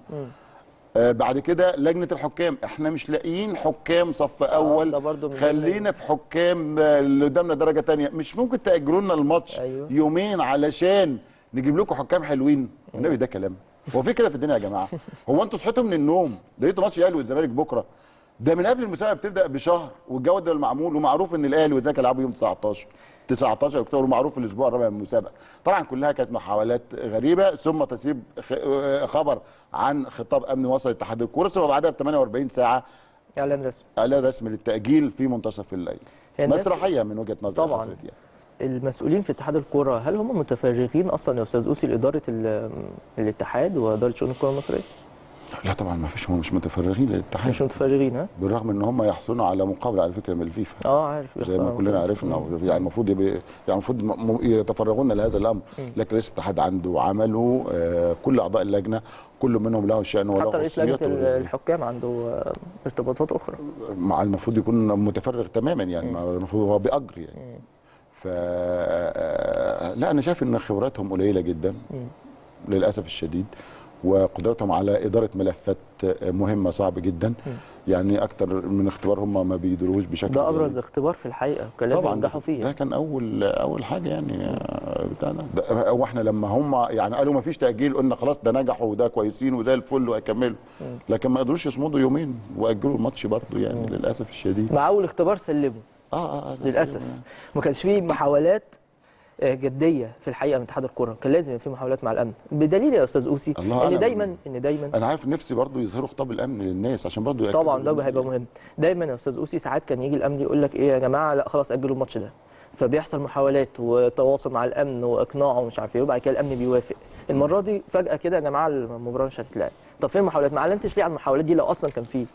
آه بعد كده لجنه الحكام احنا مش لاقيين حكام صف اول ده برضو من خلينا في حكام آه، اللي قدامنا درجه تانية مش ممكن تاجلوا لنا الماتش أيوه. يومين علشان نجيب لكم حكام حلوين النبي ده كلام هو في كده في الدنيا يا جماعه هو انتوا صحيتوا من النوم لقيتوا ماتش الاهلي والزمالك بكره ده من قبل المسابقه بتبدا بشهر والجو المعمول ومعروف ان الاهلي والزمالك هيلعبوا يوم 19 19 اكتوبر ومعروف الاسبوع الرابع من المسابقه طبعا كلها كانت محاولات غريبه ثم تسريب خ- خبر عن خطاب امني وصل اتحاد الكوره ثم بعدها ب 48 ساعه اعلان رسمي اعلان رسمي للتاجيل في منتصف الليل هي الناس- مسرحيه من وجهه نظري طبعاً. حصلت يعني. المسؤولين في اتحاد الكوره هل هم متفرغين اصلا يا استاذ اوسي لاداره ال- الاتحاد واداره شؤون الكره المصريه؟ لا طبعا ما فيش هم مش متفرغين للاتحاد مش متفرغين ها؟ بالرغم ان هم يحصلون على مقابله على فكره من الفيفا اه عارف زي ما بيحصل كلنا عرفنا يعني المفروض يبقى يعني المفروض م- م- يتفرغون لهذا الامر لكن رئيس الاتحاد عنده عمله آه، كل اعضاء اللجنه كل منهم له شان وله حتى رئيس لجنه خصوصيته. الحكام عنده آه، ارتباطات اخرى مع المفروض يكون متفرغ تماما يعني ما المفروض هو باجر يعني ف آه، لا انا شايف ان خبراتهم قليله جدا للاسف الشديد وقدرتهم على اداره ملفات مهمه صعب جدا يعني اكتر من اختبار هم ما بيدروش بشكل ده ابرز جيد. اختبار في الحقيقه كان لازم طبعا ينجحوا فيه ده كان اول اول حاجه يعني آه، بتاع ده. ده هو احنا لما هم يعني قالوا ما فيش تاجيل قلنا خلاص ده نجحوا وده كويسين وزي الفل وهيكملوا لكن ما قدروش يصمدوا يومين واجلوا الماتش برضه يعني للاسف الشديد مع اول اختبار سلموا اه اه, آه للاسف ما كانش فيه محاولات آه، جديه في الحقيقه من اتحاد الكره كان لازم يبقى في محاولات مع الامن بدليل يا استاذ اوسي الله ان أعلم. دايما ان دايما انا عارف نفسي برضه يظهروا خطاب الامن للناس عشان برضه طبعا ده هيبقى مهم دايما يا استاذ اوسي ساعات كان يجي الامن يقول لك ايه يا جماعه لا خلاص اجلوا الماتش ده فبيحصل محاولات وتواصل مع الامن واقناعه ومش عارف ايه وبعد كده الامن بيوافق المره دي فجاه كده يا جماعه المباراه مش هتتلعب طب فين المحاولات ما اعلنتش ليه عن المحاولات دي لو اصلا كان فيه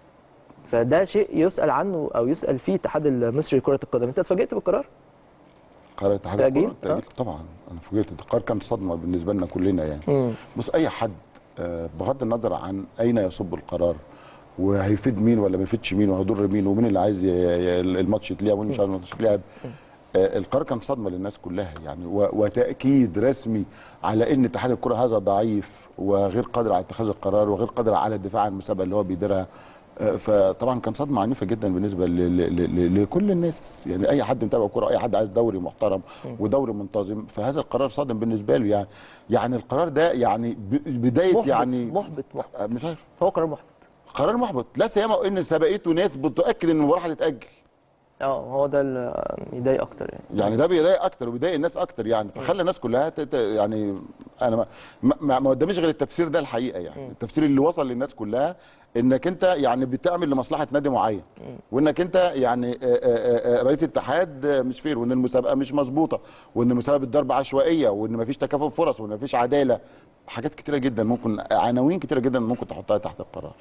فده شيء يسال عنه او يسال فيه الاتحاد المصري لكره القدم انت اتفاجئت بالقرار قرار اتحاد تأجيل؟ الكرة التأجيل طبعا انا فوجئت القرار كان صدمه بالنسبه لنا كلنا يعني امم بص اي حد آه، بغض النظر عن اين يصب القرار وهيفيد مين ولا ما يفيدش مين وهيضر مين ومين اللي عايز ي- ي- الماتش يتلعب ومين مش عايز الماتش يتلعب آه، القرار كان صدمه للناس كلها يعني و- وتاكيد رسمي على ان اتحاد الكره هذا ضعيف وغير قادر على اتخاذ القرار وغير قادر على الدفاع عن المسابقه اللي هو بيديرها آه، فطبعا كان صدمه عنيفه جدا بالنسبه ل- ل- ل- لكل الناس يعني اي حد متابع كوره اي حد عايز دوري محترم ودوري منتظم فهذا القرار صادم بالنسبه له يعني يعني القرار ده يعني ب- بدايه محبط يعني محبط محبط آه، مش عارف هو قرار محبط قرار محبط لا سيما ان سبقته ناس بتؤكد ان المباراه هتتاجل اه هو ده اللي يضايق اكتر يعني يعني ده بيضايق اكتر وبيضايق الناس اكتر يعني فخلى الناس كلها تت... يعني انا ما ما, ما قداميش غير التفسير ده الحقيقه يعني التفسير اللي وصل للناس كلها انك انت يعني بتعمل لمصلحه نادي معين وانك انت يعني آه، آه، آه، رئيس اتحاد آه، مش فير وان المسابقه مش مظبوطه وان المسابقه بالضرب عشوائيه وان مفيش تكافؤ فرص وان مفيش عداله حاجات كتيره جدا ممكن عناوين كتيره جدا ممكن تحطها تحت القرار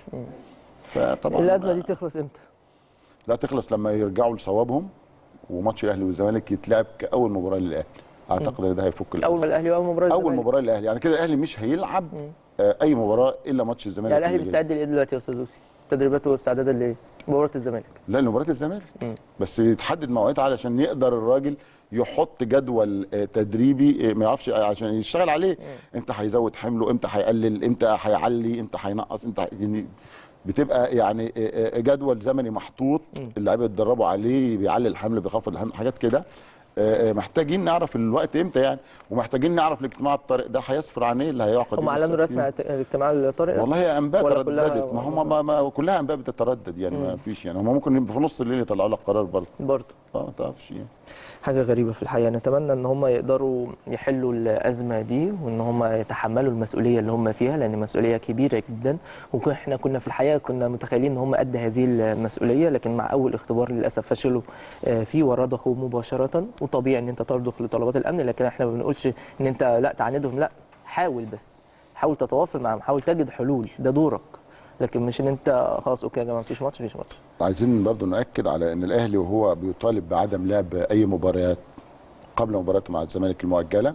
فطبعا الازمه دي تخلص امتى؟ لا تخلص لما يرجعوا لصوابهم وماتش الاهلي والزمالك يتلعب كاول مباراه للاهلي اعتقد ان ده هيفك اول الأزمة. ما الاهلي واول مباراه اول الزمالك. مباراه للاهلي يعني كده الاهلي مش هيلعب آه اي مباراه الا ماتش الزمالك يعني الاهلي اللي جاي. بيستعد لايه دلوقتي يا استاذ يوسف؟ تدريباته واستعدادا لايه؟ مباراه الزمالك لا لمباراه الزمالك مم. بس يتحدد مواعيدها علشان يقدر الراجل يحط جدول آه، تدريبي آه، ما يعرفش آه، عشان يشتغل عليه امتى هيزود حمله امتى هيقلل امتى هيعلي امتى هينقص امتى يعني بتبقى يعني آه، آه، جدول زمني محطوط اللعيبه يتدربوا عليه بيعلي الحمل بيخفض الحمل حاجات كده آه، آه، محتاجين نعرف الوقت امتى يعني ومحتاجين نعرف الاجتماع الطارئ ده هيسفر عن ايه اللي هيعقد هم يوم اعلنوا السبت رسمي على الاجتماع الطارئ ده؟ والله هي انباء ولا كلها- ترددت ما هم ما ما كلها انباء بتتردد يعني ما فيش يعني هم ممكن يبقوا في نص الليل يطلعوا لك قرار برضه برضه اه ما تعرفش يعني حاجة غريبة في الحقيقة نتمنى ان هم يقدروا يحلوا الأزمة دي وان هم يتحملوا المسؤولية اللي هم فيها لأن مسؤولية كبيرة جدا واحنا كنا في الحقيقة كنا متخيلين ان هم قد هذه المسؤولية لكن مع أول اختبار للأسف فشلوا آه، فيه ورضخوا مباشرة وطبيعي ان انت ترضخ لطلبات الأمن لكن احنا ما بنقولش ان انت لا تعاندهم لا حاول بس حاول تتواصل معاهم حاول تجد حلول ده دورك لكن مش ان انت خلاص اوكي يا جماعه مفيش ماتش مفيش ماتش عايزين برضه ناكد على ان الاهلي وهو بيطالب بعدم لعب اي مباريات قبل مباراته مع الزمالك المؤجله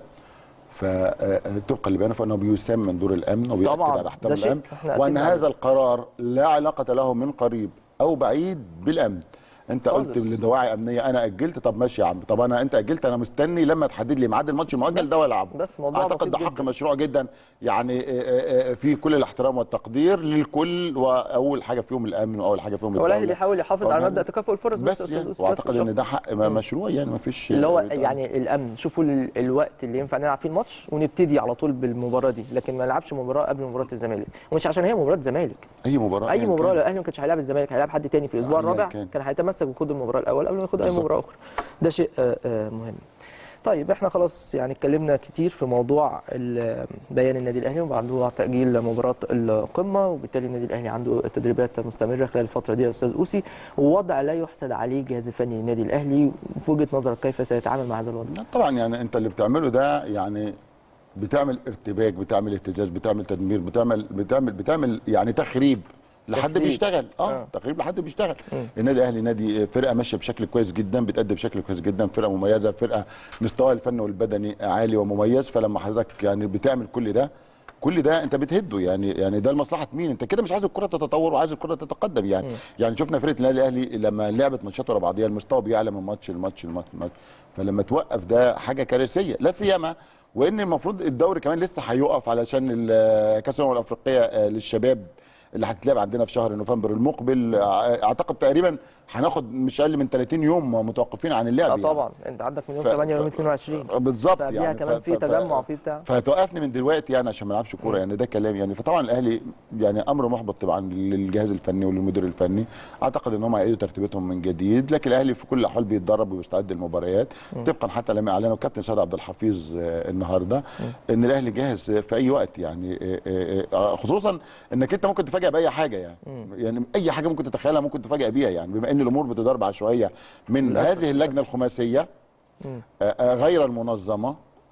فطبقا لبيانه فانه بيسام من دور الامن وبيأكد طبعاً، على احترام ده شيء الامن إحنا وان أكدنا هذا القرار لا علاقه له من قريب او بعيد بالامن انت خالص. قلت لدواعي امنيه انا اجلت طب ماشي يا عم طب انا انت اجلت انا مستني لما تحدد لي ميعاد الماتش المؤجل بس- ده والعبه بس موضوع اعتقد بسيط ده حق جداً. مشروع جدا يعني آه، آه، آه، في كل الاحترام والتقدير للكل واول حاجه فيهم الامن واول حاجه فيهم هو الاهلي الدولة. بيحاول يحافظ طبعاً. على مبدا تكافؤ الفرص بس بس, يعني بس واعتقد مش ان ده حق ما مشروع يعني ما فيش اللي هو يعني الامن شوفوا ال- الوقت اللي ينفع نلعب فيه الماتش ونبتدي على طول بالمباراه دي لكن ما نلعبش مباراه قبل مباراه الزمالك ومش عشان هي مباراه زمالك اي مباراه اي أياً مباراه كان. لو الاهلي ما كانش هيلاعب الزمالك هيلاعب حد تاني في الاسبوع أياً الرابع كان. كان هيتمسك بخوض المباراه الاول قبل ما ياخد اي بالظبط. مباراه اخرى ده شيء آه، آه، مهم طيب احنا خلاص يعني اتكلمنا كتير في موضوع ال- بيان النادي الاهلي وموضوع تاجيل مباراه القمه وبالتالي النادي الاهلي عنده تدريبات مستمره خلال الفتره دي يا استاذ اوسي ووضع لا يحسد عليه الجهاز الفني للنادي الاهلي في وجهه نظرك كيف سيتعامل مع هذا الوضع؟ لا طبعا يعني انت اللي بتعمله ده يعني بتعمل ارتباك بتعمل اهتزاز بتعمل تدمير بتعمل بتعمل بتعمل يعني تخريب لحد تخريب. بيشتغل اه, آه. تخريب لحد بيشتغل النادي الاهلي نادي فرقه ماشيه بشكل كويس جدا بتأدي بشكل كويس جدا فرقه مميزه فرقه مستوى الفني والبدني عالي ومميز فلما حضرتك يعني بتعمل كل ده كل ده انت بتهده يعني يعني ده لمصلحه مين انت كده مش عايز الكره تتطور وعايز الكره تتقدم يعني يعني شفنا فرقه النادي الاهلي لما لعبت ماتشات ورا بعضيها المستوى بيعلى من ماتش لماتش لماتش لماتش. فلما توقف ده حاجه كارثيه لا سيما وان المفروض الدوري كمان لسه هيقف علشان ال- كاس الامم الافريقيه آه، للشباب اللي هتتلعب عندنا في شهر نوفمبر المقبل آه، اعتقد تقريبا هناخد مش اقل من 30 يوم متوقفين عن اللعب اه يعني. طبعا انت عندك من يوم ف- 8 ويوم ف- 22 بالظبط قبلها يعني كمان ف- في ف- تجمع في بتاع فتوقفني من دلوقتي يعني عشان ما نلعبش كوره يعني ده كلام يعني فطبعا الاهلي يعني امر محبط طبعا للجهاز الفني وللمدير الفني اعتقد ان هم هيعيدوا ترتيباتهم من جديد لكن الاهلي في كل الاحوال بيتدرب وبيستعد للمباريات طبقا حتى لما اعلنوا الكابتن سيد عبد الحفيظ آه، النهارده ان الاهلي جاهز في اي وقت يعني آه، آه، آه، خصوصا انك انت ممكن تفاجئ باي حاجه يعني يعني اي حاجه ممكن تتخيلها ممكن تفاجئ بيها يعني بما ان الامور بتدار بعشوائيه من للأسف، هذه اللجنه الخماسيه مم. آه، آه، غير المنظمه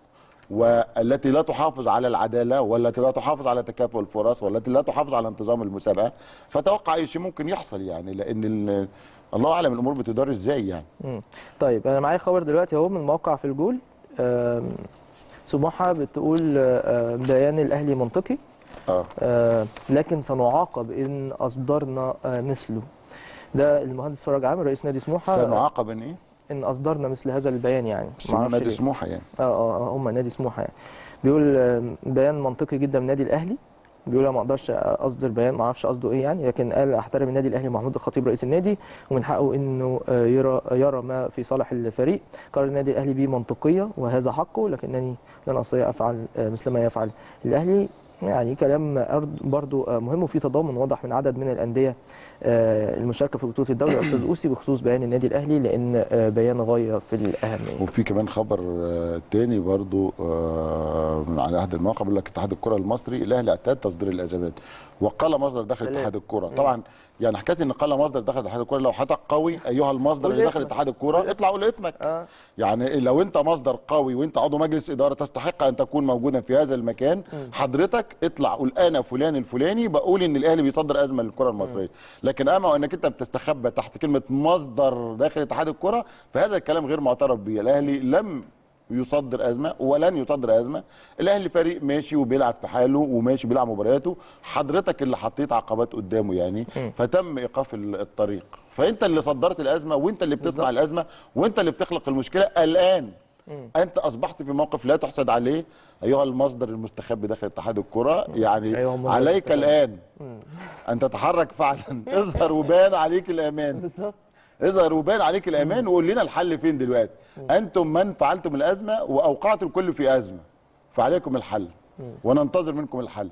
والتي لا تحافظ على العداله والتي لا تحافظ على تكافؤ الفرص والتي لا تحافظ على انتظام المسابقه فتوقع اي شيء ممكن يحصل يعني لان ال- الله اعلم الامور بتدار ازاي يعني مم. طيب انا معايا خبر دلوقتي اهو من موقع في الجول آم، سموحه بتقول آه، بيان الاهلي منطقي اه آه، لكن سنعاقب ان اصدرنا آه، مثله ده المهندس فرج عامر رئيس نادي سموحه سنعاقب ان ايه؟ ان اصدرنا مثل هذا البيان يعني اسمه معرفش نادي ليه. سموحه يعني اه اه آه، هم نادي سموحه يعني بيقول آه، بيان منطقي جدا من النادي الاهلي بيقول انا ما اقدرش اصدر بيان ما اعرفش قصده ايه يعني لكن قال احترم النادي الاهلي محمود الخطيب رئيس النادي ومن حقه انه آه، يرى يرى ما في صالح الفريق قرار النادي الاهلي بمنطقيه وهذا حقه لكنني لن استطيع افعل آه، مثل ما يفعل الاهلي يعني كلام أرد- برضو آه، مهم وفي تضامن واضح من عدد من الانديه آه، المشاركه في بطوله الدوري يا استاذ اوسي بخصوص بيان النادي الاهلي لان آه، بيان غايه في الاهميه وفي كمان خبر آه، تاني برضو آه، من على عهد المواقع بيقول لك اتحاد الكره المصري الاهلي اعتاد تصدير الازمات وقال مصدر داخل سلام. اتحاد الكره طبعا يعني حكايه ان قال مصدر داخل اتحاد الكره لو حضرتك قوي ايها المصدر قول اللي داخل اسمك. اتحاد الكره اطلع قول اسمك اه يعني لو انت مصدر قوي وانت عضو مجلس اداره تستحق ان تكون موجودا في هذا المكان حضرتك اطلع قول انا فلان الفلاني بقول ان الاهلي بيصدر ازمه للكره المصريه لكن اما انك انت بتستخبى تحت كلمه مصدر داخل اتحاد الكره فهذا الكلام غير معترف به الاهلي لم يصدر ازمه ولن يصدر ازمه الاهلي فريق ماشي وبيلعب في حاله وماشي بيلعب مبارياته حضرتك اللي حطيت عقبات قدامه يعني فتم ايقاف ال- الطريق فانت اللي صدرت الازمه وانت اللي بتصنع الازمه وانت اللي بتخلق المشكله الان انت اصبحت في موقف لا تحسد عليه ايها المصدر المستخبي داخل اتحاد الكره يعني أيها المصدر عليك المستخبي. الان ان تتحرك فعلا اظهر وبان عليك الامان بالظبط اظهر وبان عليك الامان وقول لنا الحل فين دلوقتي انتم من فعلتم الازمه واوقعتم الكل في ازمه فعليكم الحل وننتظر منكم الحل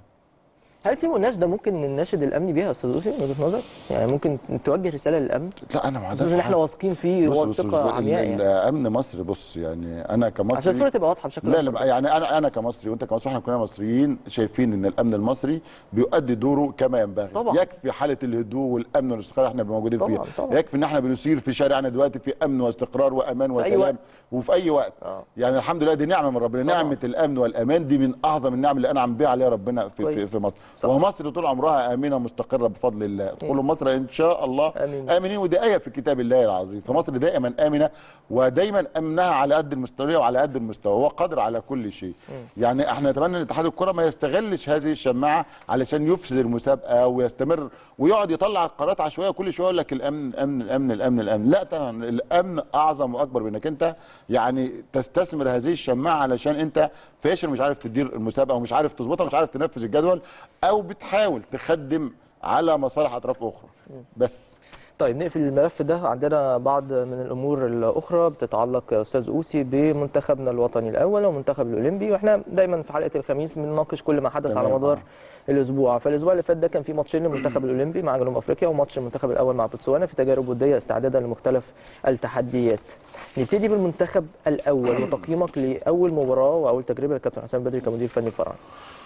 هل في مناشده ممكن نناشد الامن بيها يا استاذ يوسف من وجهه نظرك؟ يعني ممكن توجه رساله للامن لا انا ما عنديش خصوصا ان احنا واثقين فيه بص هو بص ثقه بص عمياء يعني امن مصر بص يعني انا كمصري عشان الصوره تبقى واضحه بشكل لا أكبر. لا يعني انا انا كمصري وانت كمصري احنا كلنا مصريين شايفين ان الامن المصري بيؤدي دوره كما ينبغي طبعا. يكفي حاله الهدوء والامن والاستقرار احنا موجودين طبعا، فيها طبعا. يكفي ان احنا بنسير في شارعنا دلوقتي في امن واستقرار وامان في أي وسلام وقت. وفي اي وقت آه. يعني الحمد لله دي نعمه من ربنا طبعا. نعمه الامن والامان دي من اعظم النعم اللي انعم بها عليها ربنا في في, كويس. في مصر صح. ومصر طول عمرها امنه مستقره بفضل الله ادخلوا مصر ان شاء الله آمين. امنين ودي ايه في كتاب الله العظيم فمصر دائما امنه ودايما امنها على قد المسؤوليه وعلى قد المستوى هو قادر على كل شيء يعني احنا نتمنى ان اتحاد الكره ما يستغلش هذه الشماعه علشان يفسد المسابقه ويستمر ويقعد يطلع قرارات عشوائيه كل شويه يقول لك الامن الامن الامن الامن الامن لا طبعا الامن اعظم واكبر من انك انت يعني تستثمر هذه الشماعه علشان انت فاشل مش عارف تدير المسابقه ومش عارف تظبطها ومش عارف تنفذ الجدول او بتحاول تخدم على مصالح اطراف اخرى بس طيب نقفل الملف ده عندنا بعض من الامور الاخرى بتتعلق يا استاذ اوسي بمنتخبنا الوطني الاول والمنتخب الاولمبي واحنا دايما في حلقه الخميس بنناقش كل ما حدث على تمام. مدار الاسبوع فالاسبوع اللي فات ده كان في ماتشين للمنتخب الاولمبي مع جنوب افريقيا وماتش المنتخب الاول مع بوتسوانا في تجارب وديه استعدادا لمختلف التحديات نبتدي بالمنتخب الاول وتقييمك لاول مباراه واول تجربه للكابتن حسام بدري كمدير فني الفراعنه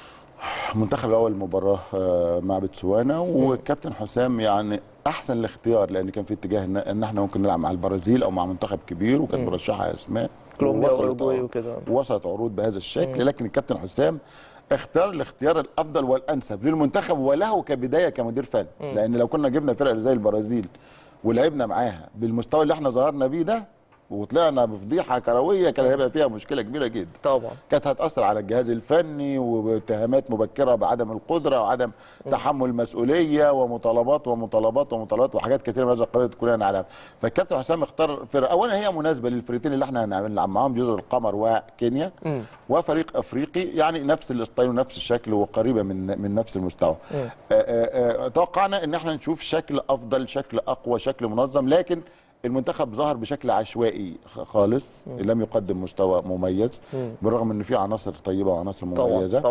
المنتخب الاول مباراه آه، مع بتسوانا والكابتن حسام يعني احسن الاختيار لان كان في اتجاه ان ان احنا ممكن نلعب مع البرازيل او مع منتخب كبير وكانت مرشحه اسماء كولومبيا ووصلت- واوروجواي آه، وكده وصلت عروض بهذا الشكل لكن الكابتن حسام اختار الاختيار الافضل والانسب للمنتخب وله كبدايه كمدير فني لان لو كنا جبنا فرقه زي البرازيل ولعبنا معاها بالمستوى اللي احنا ظهرنا بيه ده وطلعنا بفضيحه كرويه كان هيبقى فيها مشكله كبيره جدا طبعا كانت هتاثر على الجهاز الفني واتهامات مبكره بعدم القدره وعدم تحمل مسؤوليه ومطالبات ومطالبات ومطالبات وحاجات كثيره من هذا القبيل كلنا نعلمها فالكابتن حسام اختار فرقه اولا هي مناسبه للفرقتين اللي احنا هنلعب معاهم جزر القمر وكينيا مم. وفريق افريقي يعني نفس الستايل ونفس الشكل وقريبه من من نفس المستوى آه، آه، آه، توقعنا ان احنا نشوف شكل افضل شكل اقوى شكل منظم لكن المنتخب ظهر بشكل عشوائي خ- خالص لم يقدم مستوى مميز بالرغم ان في عناصر طيبه وعناصر طبعا مميزه طبعا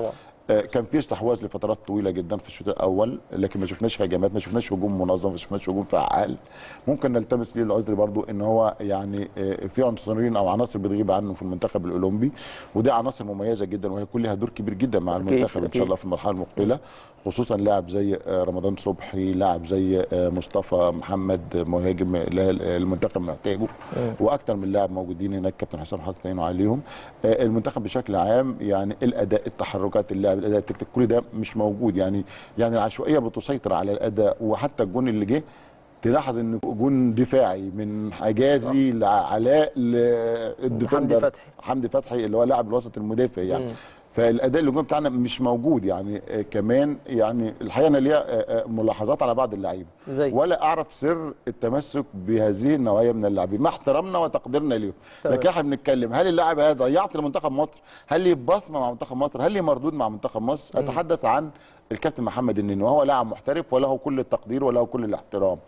آه، كان في استحواذ لفترات طويله جدا في الشوط الاول لكن ما شفناش هجمات ما شفناش هجوم منظم ما شفناش هجوم فعال ممكن نلتمس ليه العذر برضو ان هو يعني آه، في عنصرين او عناصر بتغيب عنه في المنتخب الاولمبي ودي عناصر مميزه جدا وهيكون لها دور كبير جدا مع أكيد، المنتخب ان أكيد. شاء الله في المرحله المقبله خصوصا لاعب زي آه، رمضان صبحي لاعب زي آه، مصطفى محمد مهاجم اللي المنتخب محتاجه واكتر من لاعب موجودين هناك كابتن حسام حاطط عينه عليهم آه، المنتخب بشكل عام يعني الاداء التحركات اللاعب الاداء التكتيك كل ده مش موجود يعني يعني العشوائيه بتسيطر على الاداء وحتى الجون اللي جه تلاحظ ان جون دفاعي من حجازي لعلاء للديفندر فتحي. حمدي فتحي اللي هو لاعب الوسط المدافع يعني مم. فالاداء الهجومي بتاعنا مش موجود يعني آه، كمان يعني الحقيقه انا ليا آه، آه، ملاحظات على بعض اللعيبه زي ولا اعرف سر التمسك بهذه النوعيه من اللاعبين مع احترامنا وتقديرنا ليهم تمام. لكن احنا بنتكلم هل اللاعب هذا يعطي لمنتخب مصر هل ليه بصمه مع منتخب مصر هل ليه مردود مع منتخب مصر اتحدث عن الكابتن محمد النني وهو لاعب محترف وله كل التقدير وله كل الاحترام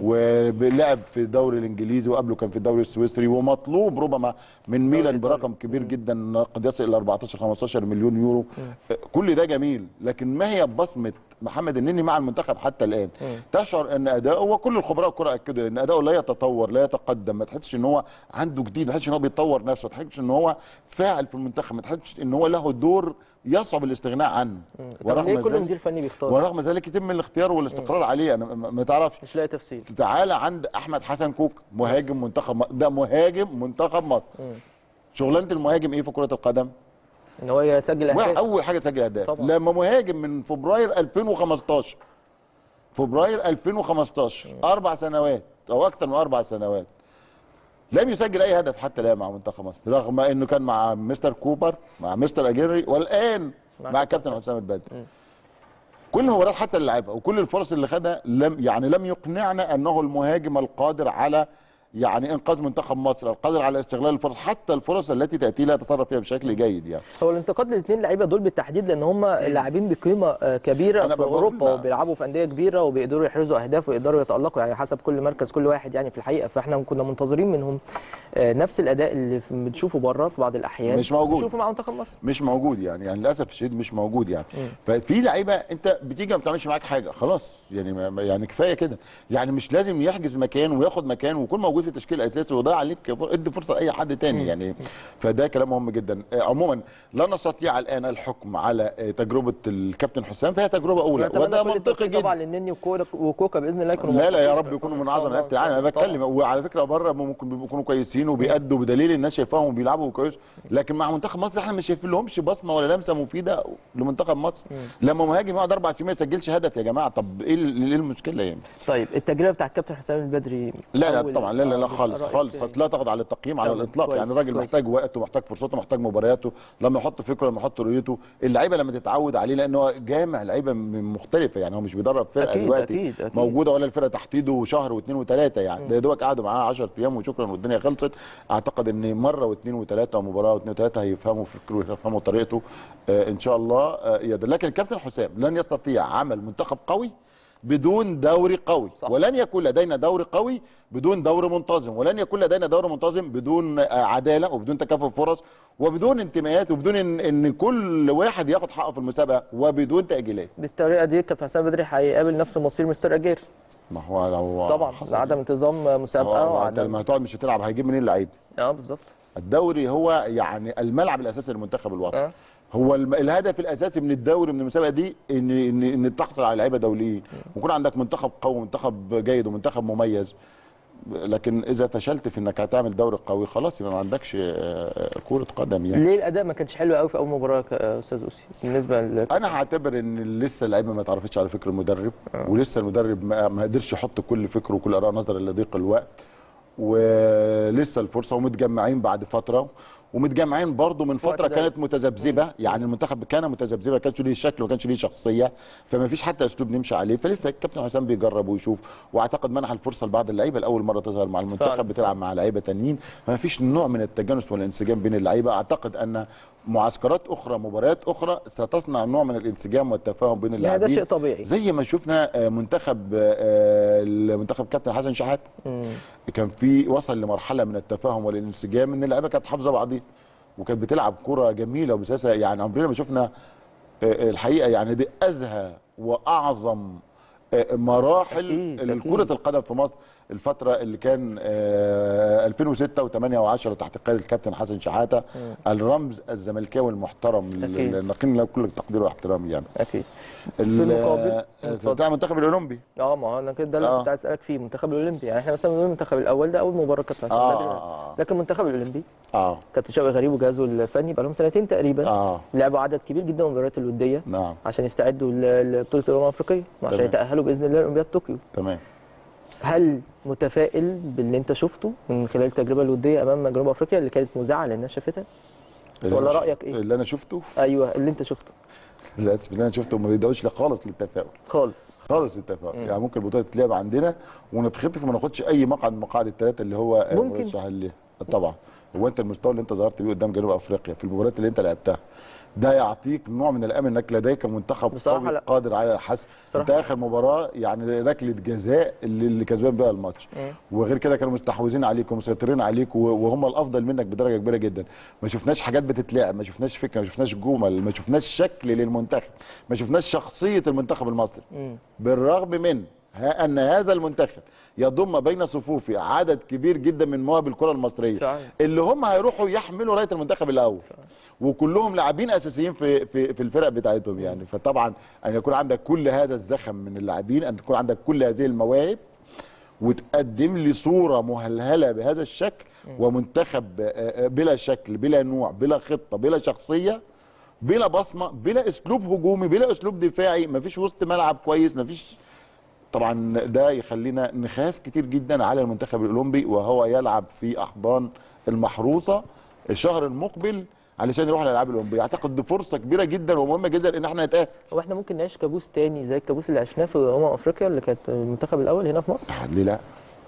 ولعب في الدوري الانجليزي وقبله كان في الدوري السويسري ومطلوب ربما من ميلان الإيطالي. برقم كبير جدا قد يصل الى 14 15 مليون يورو كل ده جميل لكن ما هي بصمه محمد النني مع المنتخب حتى الان تشعر ان اداؤه وكل الخبراء الكره اكدوا ان اداؤه لا يتطور لا يتقدم ما تحسش ان هو عنده جديد ما تحسش ان هو بيطور نفسه ما تحسش ان هو فاعل في المنتخب ما تحسش ان هو له دور يصعب الاستغناء عنه طب ليه كل ذلك مدير فني بيختار ورغم ذلك يتم الاختيار والاستقرار عليه انا ما- ما تعرفش مش لاقي تفسير تعالى عند احمد حسن كوك مهاجم منتخب مصر ده مهاجم منتخب مصر شغلانه المهاجم ايه في كره القدم ان هو يسجل واحد اهداف اول حاجه تسجل اهداف طبعا. لما مهاجم من فبراير 2015 فبراير 2015 اربع سنوات او اكثر من اربع سنوات لم يسجل اي هدف حتى الان مع منتخب مصر رغم انه كان مع مستر كوبر مع مستر اجيري والان مع مع, كابتن كابتن حسام البدري كل المباريات حتى اللي لعبها وكل الفرص اللي خدها لم يعني لم يقنعنا انه المهاجم القادر على يعني انقاذ منتخب مصر القادر على استغلال الفرص حتى الفرص التي تاتي لا يتصرف فيها بشكل جيد يعني هو الانتقاد للاثنين لعيبه دول بالتحديد لان هم لاعبين بقيمه آه، كبيره أنا في بقول اوروبا لا. وبيلعبوا في انديه كبيره وبيقدروا يحرزوا اهداف ويقدروا يتالقوا يعني حسب كل مركز كل واحد يعني في الحقيقه فاحنا كنا منتظرين منهم آه، نفس الاداء اللي في- بنشوفه بره في بعض الاحيان مش موجود. بنشوفه مع منتخب مصر مش موجود يعني يعني للاسف الشديد مش موجود يعني ففي لعيبه انت بتيجي ما بتعملش معاك حاجه خلاص يعني ما ما- يعني كفايه كده يعني مش لازم يحجز مكان وياخد مكان ويكون موجود في التشكيل الاساسي ويضيع عليك فر- ادي فرصه لاي حد تاني يعني فده كلام مهم جدا آه، عموما لا نستطيع الان الحكم على آه، تجربه الكابتن حسام فهي تجربه اولى ونتمنى وده كل منطقي التوفيق طبعا جدا للنني وكوكا وكوكا باذن الله يكونوا لا لا يا موفقين. رب يكونوا من إن شاء اعظم الله. لعيبه العالم انا طبعاً. بتكلم وعلى فكره بره ممكن بيكونوا كويسين وبيأدوا بدليل الناس شايفاهم وبيلعبوا كويس لكن مع منتخب مصر احنا مش شايفين لهمش بصمه ولا لمسه مفيده لمنتخب مصر لما مهاجم يقعد اربع سنين ما يسجلش هدف يا جماعه طب ايه ال- ايه المشكله يعني طيب التجربه بتاعت كابتن حسام البدري لا لا أول- طبعا لا لا لا آه، خالص رأيك خالص إيه؟ خالص لا تخضع للتقييم على تمام، الاطلاق كويس، يعني الراجل كويس. محتاج وقته محتاج فرصته محتاج مبارياته لما يحط فكره لما يحط رؤيته اللعيبه لما تتعود عليه لان هو جامع لعيبه م- مختلفه يعني هو مش بيدرب فرقه أكيد، دلوقتي أكيد، أكيد. موجوده ولا الفرقه تحت ايده شهر واثنين وثلاثه يعني ده يا دوبك قعدوا معاه 10 ايام وشكرا والدنيا خلصت اعتقد ان مره واثنين وثلاثه ومباراه واثنين وثلاثه هيفهموا فكره ويفهموا طريقته آه ان شاء الله آه يقدر لكن الكابتن حسام لن يستطيع عمل منتخب قوي بدون دوري قوي صح. ولن يكون لدينا دوري قوي بدون دوري منتظم ولن يكون لدينا دوري منتظم بدون آه، عداله وبدون تكافؤ فرص وبدون انتماءات وبدون ان, إن كل واحد ياخد حقه في المسابقه وبدون تاجيلات بالطريقه دي كابتن حسام البدري هيقابل نفس مصير مستر اجير ما هو لو طبعا حصل عدم انتظام مسابقه اه انت وعدم لما هتقعد مش هتلعب هيجيب منين اللعيب اه بالظبط الدوري هو يعني الملعب الاساسي للمنتخب الوطني آه. هو الم- الهدف الاساسي من الدوري من المسابقه دي ان ان ان تحصل على لعيبه دوليين ويكون عندك منتخب قوي ومنتخب جيد ومنتخب مميز لكن اذا فشلت في انك هتعمل دوري قوي خلاص يبقى ما عندكش آه، كره قدم يعني ليه الاداء ما كانش حلو قوي في اول مباراه يا استاذ اوسي بالنسبه ل انا هعتبر ان لسه اللعيبه ما تعرفتش على فكر المدرب ولسه المدرب ما ما قدرش يحط كل فكره وكل اراء نظرا لضيق الوقت ولسه الفرصه ومتجمعين بعد فتره ومتجمعين برضه من فتره ده. كانت متذبذبه يعني المنتخب كان متذبذبه ما كانش ليه شكل وما كانش ليه شخصيه فما فيش حتى اسلوب نمشي عليه فلسه الكابتن حسام بيجرب ويشوف واعتقد منح الفرصه لبعض اللعيبه لاول مره تظهر مع فعلا. المنتخب بتلعب مع لعيبه تانيين فما فيش نوع من التجانس والانسجام بين اللعيبه اعتقد ان معسكرات اخرى مباريات اخرى ستصنع نوع من الانسجام والتفاهم بين لا اللاعبين ده شيء طبيعي زي ما شفنا آه، منتخب آه، المنتخب كابتن حسن شحاته مم. كان في وصل لمرحله من التفاهم والانسجام ان اللعيبه كانت حافظه بعضيها وكانت بتلعب كره جميله وبساسه يعني عمرنا ما شفنا آه، الحقيقه يعني دي ازهى واعظم آه، مراحل أكيد، أكيد. كره القدم في مصر الفتره اللي كان آه، 2006 و8 و10 تحت قياده الكابتن حسن شحاته الرمز الزملكاوي المحترم أكيد. النقيم له كل التقدير والاحترام يعني اكيد في ال- المقابل آه، اتفضل. بتاع المنتخب الاولمبي اه ما هو انا كده ده اللي آه. كنت عايز اسالك فيه المنتخب الاولمبي يعني احنا مثلا بنقول المنتخب الاول ده اول مباراه كانت مع آه. السنغال دلوقتي. لكن المنتخب الاولمبي اه كابتن شوقي غريب وجهازه الفني بقى لهم سنتين تقريبا اه لعبوا عدد كبير جدا من المباريات الوديه نعم عشان يستعدوا ل- لبطوله الامم الافريقيه وعشان تمام. يتاهلوا باذن الله لاولمبياد طوكيو تمام هل متفائل باللي انت شفته من خلال التجربه الوديه امام جنوب افريقيا اللي كانت مذاعه للناس شافتها اللي ولا أنا ش- رأيك إيه؟ اللي انا شفته ايوه اللي انت شفته للاسف اللي انا شفته ما بيدعوش خالص للتفاؤل خالص خالص التفاؤل يعني ممكن البطوله تتلعب عندنا ونتخطف وما ناخدش اي مقعد من مقاعد الثلاثه اللي هو آه، ممكن. مرشح اللي طبعا هو انت المستوى اللي انت ظهرت بيه قدام جنوب افريقيا في المباريات اللي انت لعبتها ده يعطيك نوع من الامل انك لديك منتخب بصراحة قوي لا. قادر على الحسم بصراحة انت اخر مباراه يعني ركله جزاء اللي, اللي كسبان بيها الماتش وغير كده كانوا مستحوذين عليك ومسيطرين عليك و- وهم الافضل منك بدرجه كبيره جدا ما شفناش حاجات بتتلعب ما شفناش فكره ما شفناش جمل ما شفناش شكل للمنتخب ما شفناش شخصيه المنتخب المصري بالرغم من ها ان هذا المنتخب يضم بين صفوفه عدد كبير جدا من مواهب الكره المصريه فعلا. اللي هم هيروحوا يحملوا رايه المنتخب الاول وكلهم لاعبين اساسيين في في في الفرق بتاعتهم يعني فطبعا ان يكون عندك كل هذا الزخم من اللاعبين ان تكون عندك كل هذه المواهب وتقدم لي صوره مهلهله بهذا الشكل ومنتخب آه، آه، بلا شكل بلا نوع بلا خطه بلا شخصيه بلا بصمه بلا اسلوب هجومي بلا اسلوب دفاعي مفيش وسط ملعب كويس مفيش طبعا ده يخلينا نخاف كتير جدا على المنتخب الاولمبي وهو يلعب في احضان المحروسه الشهر المقبل علشان يروح الالعاب الاولمبيه اعتقد دي فرصه كبيره جدا ومهمه جدا ان احنا نتاهل هو احنا ممكن نعيش كابوس تاني زي الكابوس اللي عشناه في امم افريقيا اللي كانت المنتخب الاول هنا في مصر ليه لا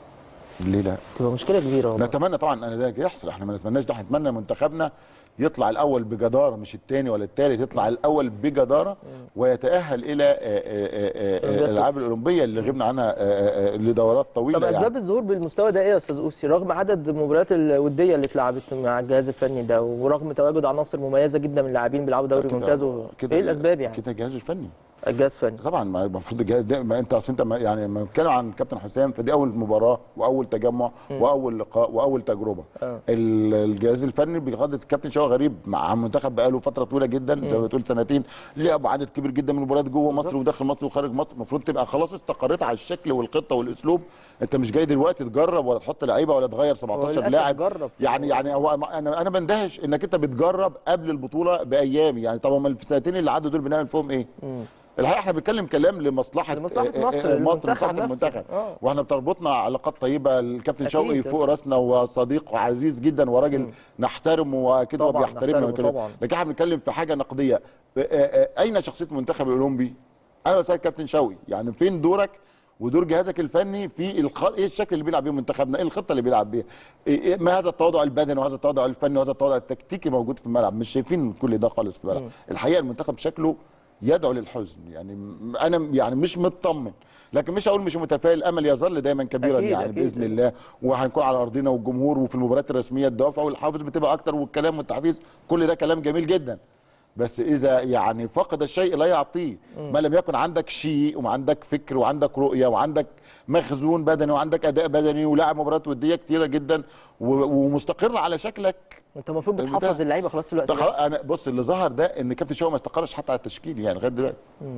ليه لا تبقى مشكله كبيره والله نتمنى طبعا ان ذلك يحصل احنا ما نتمناش ده احنا نتمنى منتخبنا يطلع الاول بجداره مش الثاني ولا الثالث يطلع الاول بجداره ويتاهل الى آه، آه، آه، آه، الالعاب الاولمبيه اللي غبنا عنها آه، آه، آه، لدورات طويله طب اسباب يعني. الظهور بالمستوى ده ايه يا استاذ اوسي رغم عدد المباريات الوديه اللي اتلعبت مع الجهاز الفني ده ورغم تواجد عناصر مميزه جدا من اللاعبين بيلعبوا دوري كده- ممتاز و... كده- ايه الاسباب يعني كده الجهاز الفني الجهاز الفني طبعا ما المفروض الجهاز ده ما انت اصل انت ما يعني لما بنتكلم عن كابتن حسام فدي اول مباراه واول تجمع واول لقاء واول تجربه آه. ال- الجهاز الفني بقياده الكابتن شوقي غريب مع المنتخب بقاله فتره طويله جدا زي ما بتقول سنتين لعب عدد كبير جدا من المباريات جوه مصر وداخل مصر وخارج مصر المفروض تبقى خلاص استقريت على الشكل والخطه والاسلوب انت مش جاي دلوقتي تجرب ولا تحط لعيبه ولا تغير 17 للأسف لاعب جرب في يعني يعني هو انا انا بندهش انك انت بتجرب قبل البطوله بايام يعني طب امال في السنتين اللي عدوا دول بنعمل فيهم ايه؟ الحقيقه احنا بنتكلم كلام لمصلحه لمصلحة آه، آه، مصر، آه، المنتخب مصلحه نفسه. المنتخب آه. واحنا بتربطنا علاقات طيبه الكابتن أكيد. شوقي فوق راسنا وصديق وعزيز جدا وراجل نحترمه واكيد هو طبعاً، بيحترمنا نحترمه وكده. طبعاً. لكن احنا بنتكلم في حاجه نقديه آه، آه، اين شخصيه المنتخب الاولمبي؟ انا بسال كابتن شوقي يعني فين دورك ودور جهازك الفني في الخ... ايه الشكل اللي بيلعب بيه منتخبنا؟ ايه الخطه اللي بيلعب بيها؟ إيه إيه ما هذا التواضع البدني وهذا التواضع الفني وهذا التواضع التكتيكي موجود في الملعب مش شايفين كل ده خالص في الملعب الحقيقه المنتخب شكله يدعو للحزن يعني م- انا يعني مش مطمن لكن مش هقول مش متفائل الامل يظل دايما كبيرا أكيد، يعني أكيد. باذن الله وهنكون على ارضنا والجمهور وفي المباريات الرسميه الدوافع والحافز بتبقى اكتر والكلام والتحفيز كل ده كلام جميل جدا بس اذا يعني فقد الشيء لا يعطيه ما لم يكن عندك شيء وعندك فكر وعندك رؤيه وعندك مخزون بدني وعندك اداء بدني ولاعب مباريات وديه كتيره جدا و- ومستقر على شكلك انت المفروض البتاع. بتحفظ اللعيبه خلاص في الوقت ده ده خلاص انا بص اللي ظهر ده ان كابتن شوقي ما استقرش حتى على التشكيل يعني لغايه دلوقتي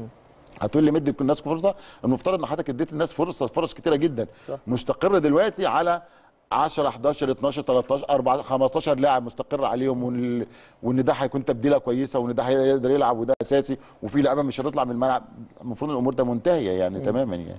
هتقول لي مدي الناس فرصه المفترض ان حضرتك اديت الناس فرصه فرص كتيره جدا صح. مستقر دلوقتي على 10 11 12 13 4 15 لاعب مستقر عليهم وان وان ده هيكون تبديله كويسه وان ده هيقدر يلعب وده اساسي وفي لعيبه مش هتطلع من الملعب المفروض الامور ده منتهيه يعني تماما يعني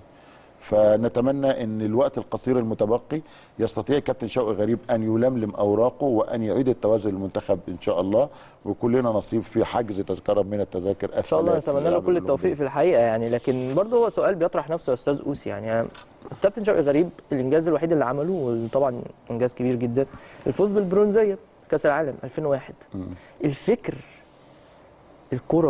فنتمنى ان الوقت القصير المتبقي يستطيع كابتن شوقي غريب ان يلملم اوراقه وان يعيد التوازن للمنتخب ان شاء الله وكلنا نصيب في حجز تذكره من التذاكر ان شاء الله نتمنى له كل التوفيق في الحقيقه يعني لكن برضه هو سؤال بيطرح نفسه يا استاذ اوسي يعني الكابتن شوقي غريب الانجاز الوحيد اللي عمله وطبعا انجاز كبير جدا الفوز بالبرونزيه كاس العالم 2001 الفكر الكروي في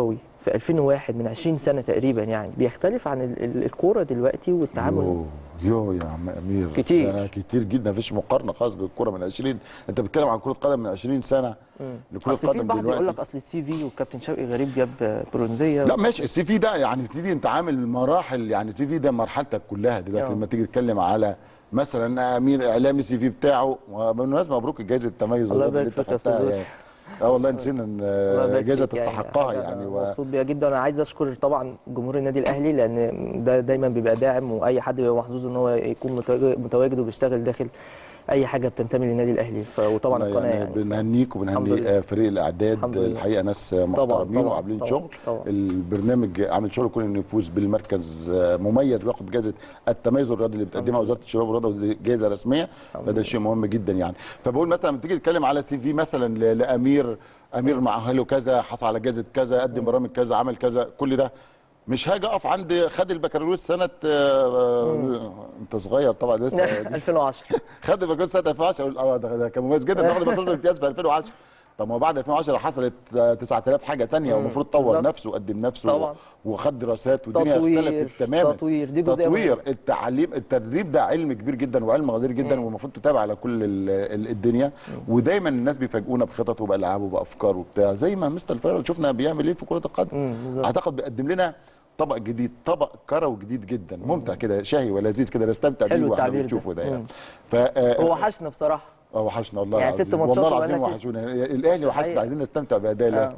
في 2001 من 20 سنه تقريبا يعني بيختلف عن ال- ال- الكوره دلوقتي والتعامل يو يو يا عم امير كتير. آه كتير جدا مفيش مقارنه خالص بالكوره من 20 انت بتتكلم عن كره قدم من 20 سنه لكره اصل في قدم بعض يقول لك دلوقتي اصل السي في والكابتن شوقي غريب جاب برونزيه لا ماشي السي في ده يعني السي في انت عامل مراحل يعني السي في ده مرحلتك كلها دلوقتي آه. لما تيجي تتكلم على مثلا امير اعلامي السي في بتاعه وبالمناسبه مبروك جائزه التميز الله الرياضي يبارك اللي فيك يا انت أستاذ خدتها يوسف. يعني. اه والله نسينا ان الله يبارك جائزه فيك يعني. تستحقها حاجة يعني أنا و... مبسوط بيها جدا انا عايز اشكر طبعا جمهور النادي الاهلي لان ده دايما بيبقى داعم واي حد بيبقى محظوظ ان هو يكون متواجد متواجد وبيشتغل داخل اي حاجه بتنتمي للنادي الاهلي ف... وطبعا لا القناه يعني بنهنيك الحمد وبنهني لله. آه، فريق الاعداد الحمد لله. الحقيقه ناس محترمين طبعاً، وعاملين طبعاً، شغل طبعاً. البرنامج عامل شغل كون انه يفوز بالمركز آه، مميز وياخد جائزه التميز الرياضي اللي بتقدمها وزاره الشباب والرياضه ودي جائزه رسميه فده شيء مهم جدا يعني فبقول مثلا لما تيجي تتكلم على سي في مثلا ل- لامير امير مؤهله كذا حصل على جائزه كذا قدم برامج كذا عمل كذا كل ده مش هاجي اقف عند خد البكالوريوس سنه آه، آه، انت صغير طبعا لسه 2010 خد البكالوريوس سنه 2010 اقول اه ده, ده كان مميز جدا ده خد البكالوريوس بامتياز في 2010 طب ما هو بعد 2010 حصلت آه، 9000 حاجه تانية مم، والمفروض طور بالظبط. نفسه وقدم نفسه طبعاً. وخد دراسات والدنيا تطوير اختلفت تماما تطوير دي جزئيه تطوير مهمة. التعليم التدريب ده علم كبير جدا وعلم غدير جدا والمفروض تتابع على كل ال- ال- الدنيا ودايما الناس بيفاجئونا بخطط وبالعاب وبافكار وبتاع زي ما مستر فايرل شفنا بيعمل ايه في كره القدم مم، بالظبط. اعتقد بيقدم لنا طبق جديد طبق كروي جديد جدا ممتع كده شهي ولذيذ كده نستمتع حلو بيه واحنا التعبير ده. بنشوفه ده يعني مم. ف آه، هو وحشنا بصراحه اه وحشنا والله يعني العظيم ست ماتشات والله وبقالنا العظيم كتير. وحشونا الاهلي وحشنا حقيقة. عايزين نستمتع باداء آه. الاهلي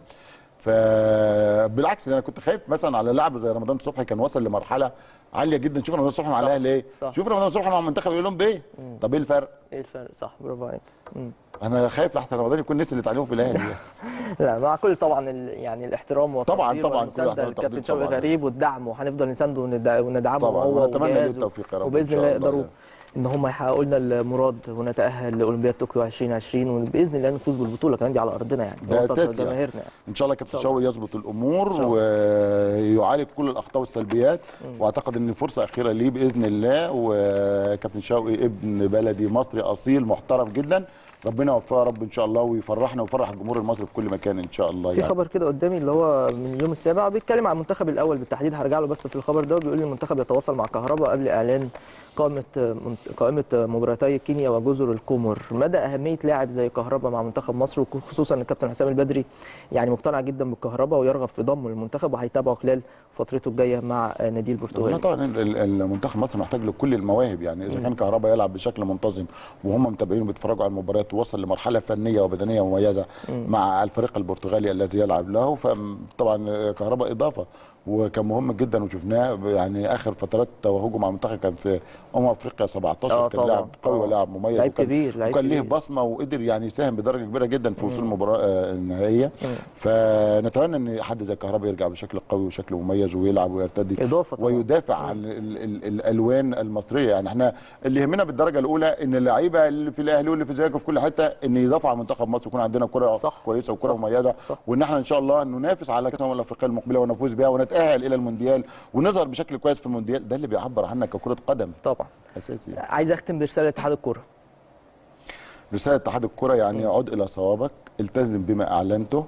فبالعكس انا كنت خايف مثلا على لاعب زي رمضان صبحي كان وصل لمرحله عاليه جدا شوف رمضان صبحي مع صح، الاهلي ايه صح. شوف رمضان صبحي مع المنتخب يقول لهم بايه طب ايه الفرق ايه الفرق صح برافو عليك مم. انا خايف لحسن رمضان يكون نسي اللي اتعلمه في الاهلي لا مع كل طبعا ال- يعني الاحترام والتقدير طبعاً، طبعاً، كل والمساندة احترام للكابتن والتقدير شوقي طبعاً. غريب والدعم وهنفضل نسانده وندع- وندعمه طبعاً، هو ونتمنى له وجهازه. التوفيق يا رب إن وباذن شاء الله الله يقدروا يعني. ان هم يحققوا لنا المراد ونتاهل لاولمبياد طوكيو 2020 وباذن الله نفوز بالبطوله كمان دي على ارضنا يعني ده وسط أساسي يعني. جماهيرنا يعني. ان شاء الله كابتن إن شاء الله. شوقي يظبط الامور شاء ويعالج كل الاخطاء والسلبيات واعتقد ان فرصه اخيره ليه باذن الله وكابتن شوقي ابن بلدي مصري اصيل محترف جدا ربنا يوفقه يا رب ان شاء الله ويفرحنا ويفرح الجمهور المصري في كل مكان ان شاء الله في يعني خبر كده قدامي اللي هو من اليوم السابع بيتكلم عن المنتخب الاول بالتحديد هرجع له بس في الخبر ده بيقول المنتخب يتواصل مع كهرباء قبل اعلان قائمه قائمه مباراتي كينيا وجزر القمر مدى اهميه لاعب زي كهرباء مع منتخب مصر وخصوصا ان الكابتن حسام البدري يعني مقتنع جدا بالكهرباء ويرغب في ضمه للمنتخب وهيتابعه خلال فترته الجايه مع نادي والله البرتغال طبعا ال- ال- المنتخب مصر محتاج لكل المواهب يعني اذا كان كهربا يلعب بشكل منتظم وهم متابعين وبيتفرجوا على المباريات ووصل لمرحله فنيه وبدنيه مميزه مع الفريق البرتغالي الذي يلعب له فطبعا كهربا اضافه وكان مهم جدا وشفناه يعني اخر فترات توهجه مع المنتخب كان في امم افريقيا 17 آه كان طبعاً، لاعب قوي طبعاً. ولاعب مميز لعيب وكان- كبير، لعيب وكان ليه كبير. بصمه وقدر يعني يساهم بدرجه كبيره جدا في وصول المباراه آه، النهائيه فنتمنى ان حد زي كهربا يرجع بشكل قوي وشكل مميز ويلعب ويرتدي اضافه طبعا ويدافع عن ال ال الالوان المصريه يعني احنا اللي يهمنا بالدرجه الاولى ان اللعيبه اللي في الاهلي واللي في الزمالك وفي كل حته ان يدافعوا عن منتخب مصر يكون عندنا كره صح. كويسه وكره صح. مميزه صح. وان احنا ان شاء الله ننافس على كاس الامم الافريقيه المقبله ونفوز بها ونتاهل الى المونديال ونظهر بشكل كويس في المونديال ده اللي بيعبر عنك ككره قدم طبعا اساسي يعني. عايز اختم برساله اتحاد الكوره رساله اتحاد الكره يعني عد الى صوابك التزم بما اعلنته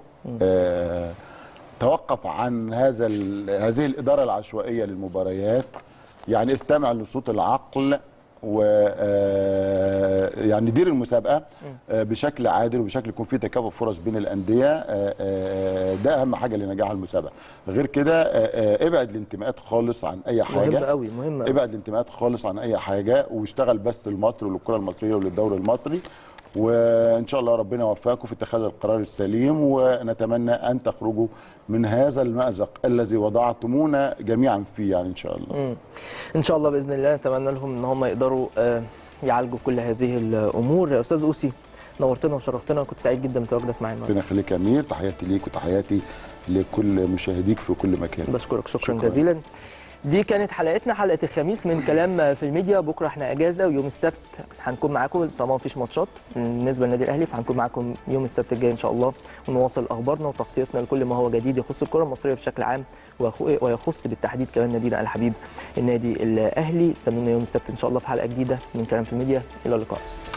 آه توقف عن هذا ال- هذه الاداره العشوائيه للمباريات يعني استمع لصوت العقل و آه، يعني دير المسابقه آه، بشكل عادل وبشكل يكون فيه تكافؤ فرص بين الانديه آه، آه، ده اهم حاجه لنجاح المسابقه غير كده آه، آه، ابعد الانتماءات خالص عن اي حاجه مهم قوي مهم قوي ابعد الانتماءات خالص عن اي حاجه واشتغل بس لمصر وللكره المصريه وللدوري المصري وان شاء الله ربنا يوفقكم في اتخاذ القرار السليم ونتمنى ان تخرجوا من هذا المازق الذي وضعتمونا جميعا فيه يعني ان شاء الله مم. ان شاء الله باذن الله نتمنى لهم ان هم يقدروا آه، يعالجوا كل هذه الامور يا استاذ اوسي نورتنا وشرفتنا وكنت سعيد جدا بتواجدك معانا النهارده. ربنا يخليك يا امير تحياتي ليك وتحياتي لكل مشاهديك في كل مكان بشكرك شكرا, شكراً. جزيلا دي كانت حلقتنا حلقه الخميس من كلام في الميديا بكره احنا اجازه ويوم السبت هنكون معاكم طبعا مفيش ماتشات بالنسبه للنادي الاهلي فهنكون معاكم يوم السبت الجاي ان شاء الله ونواصل اخبارنا وتغطيتنا لكل ما هو جديد يخص الكره المصريه بشكل عام ويخ- ويخص بالتحديد كمان نادينا الحبيب النادي الاهلي استنونا يوم السبت ان شاء الله في حلقه جديده من كلام في الميديا الى اللقاء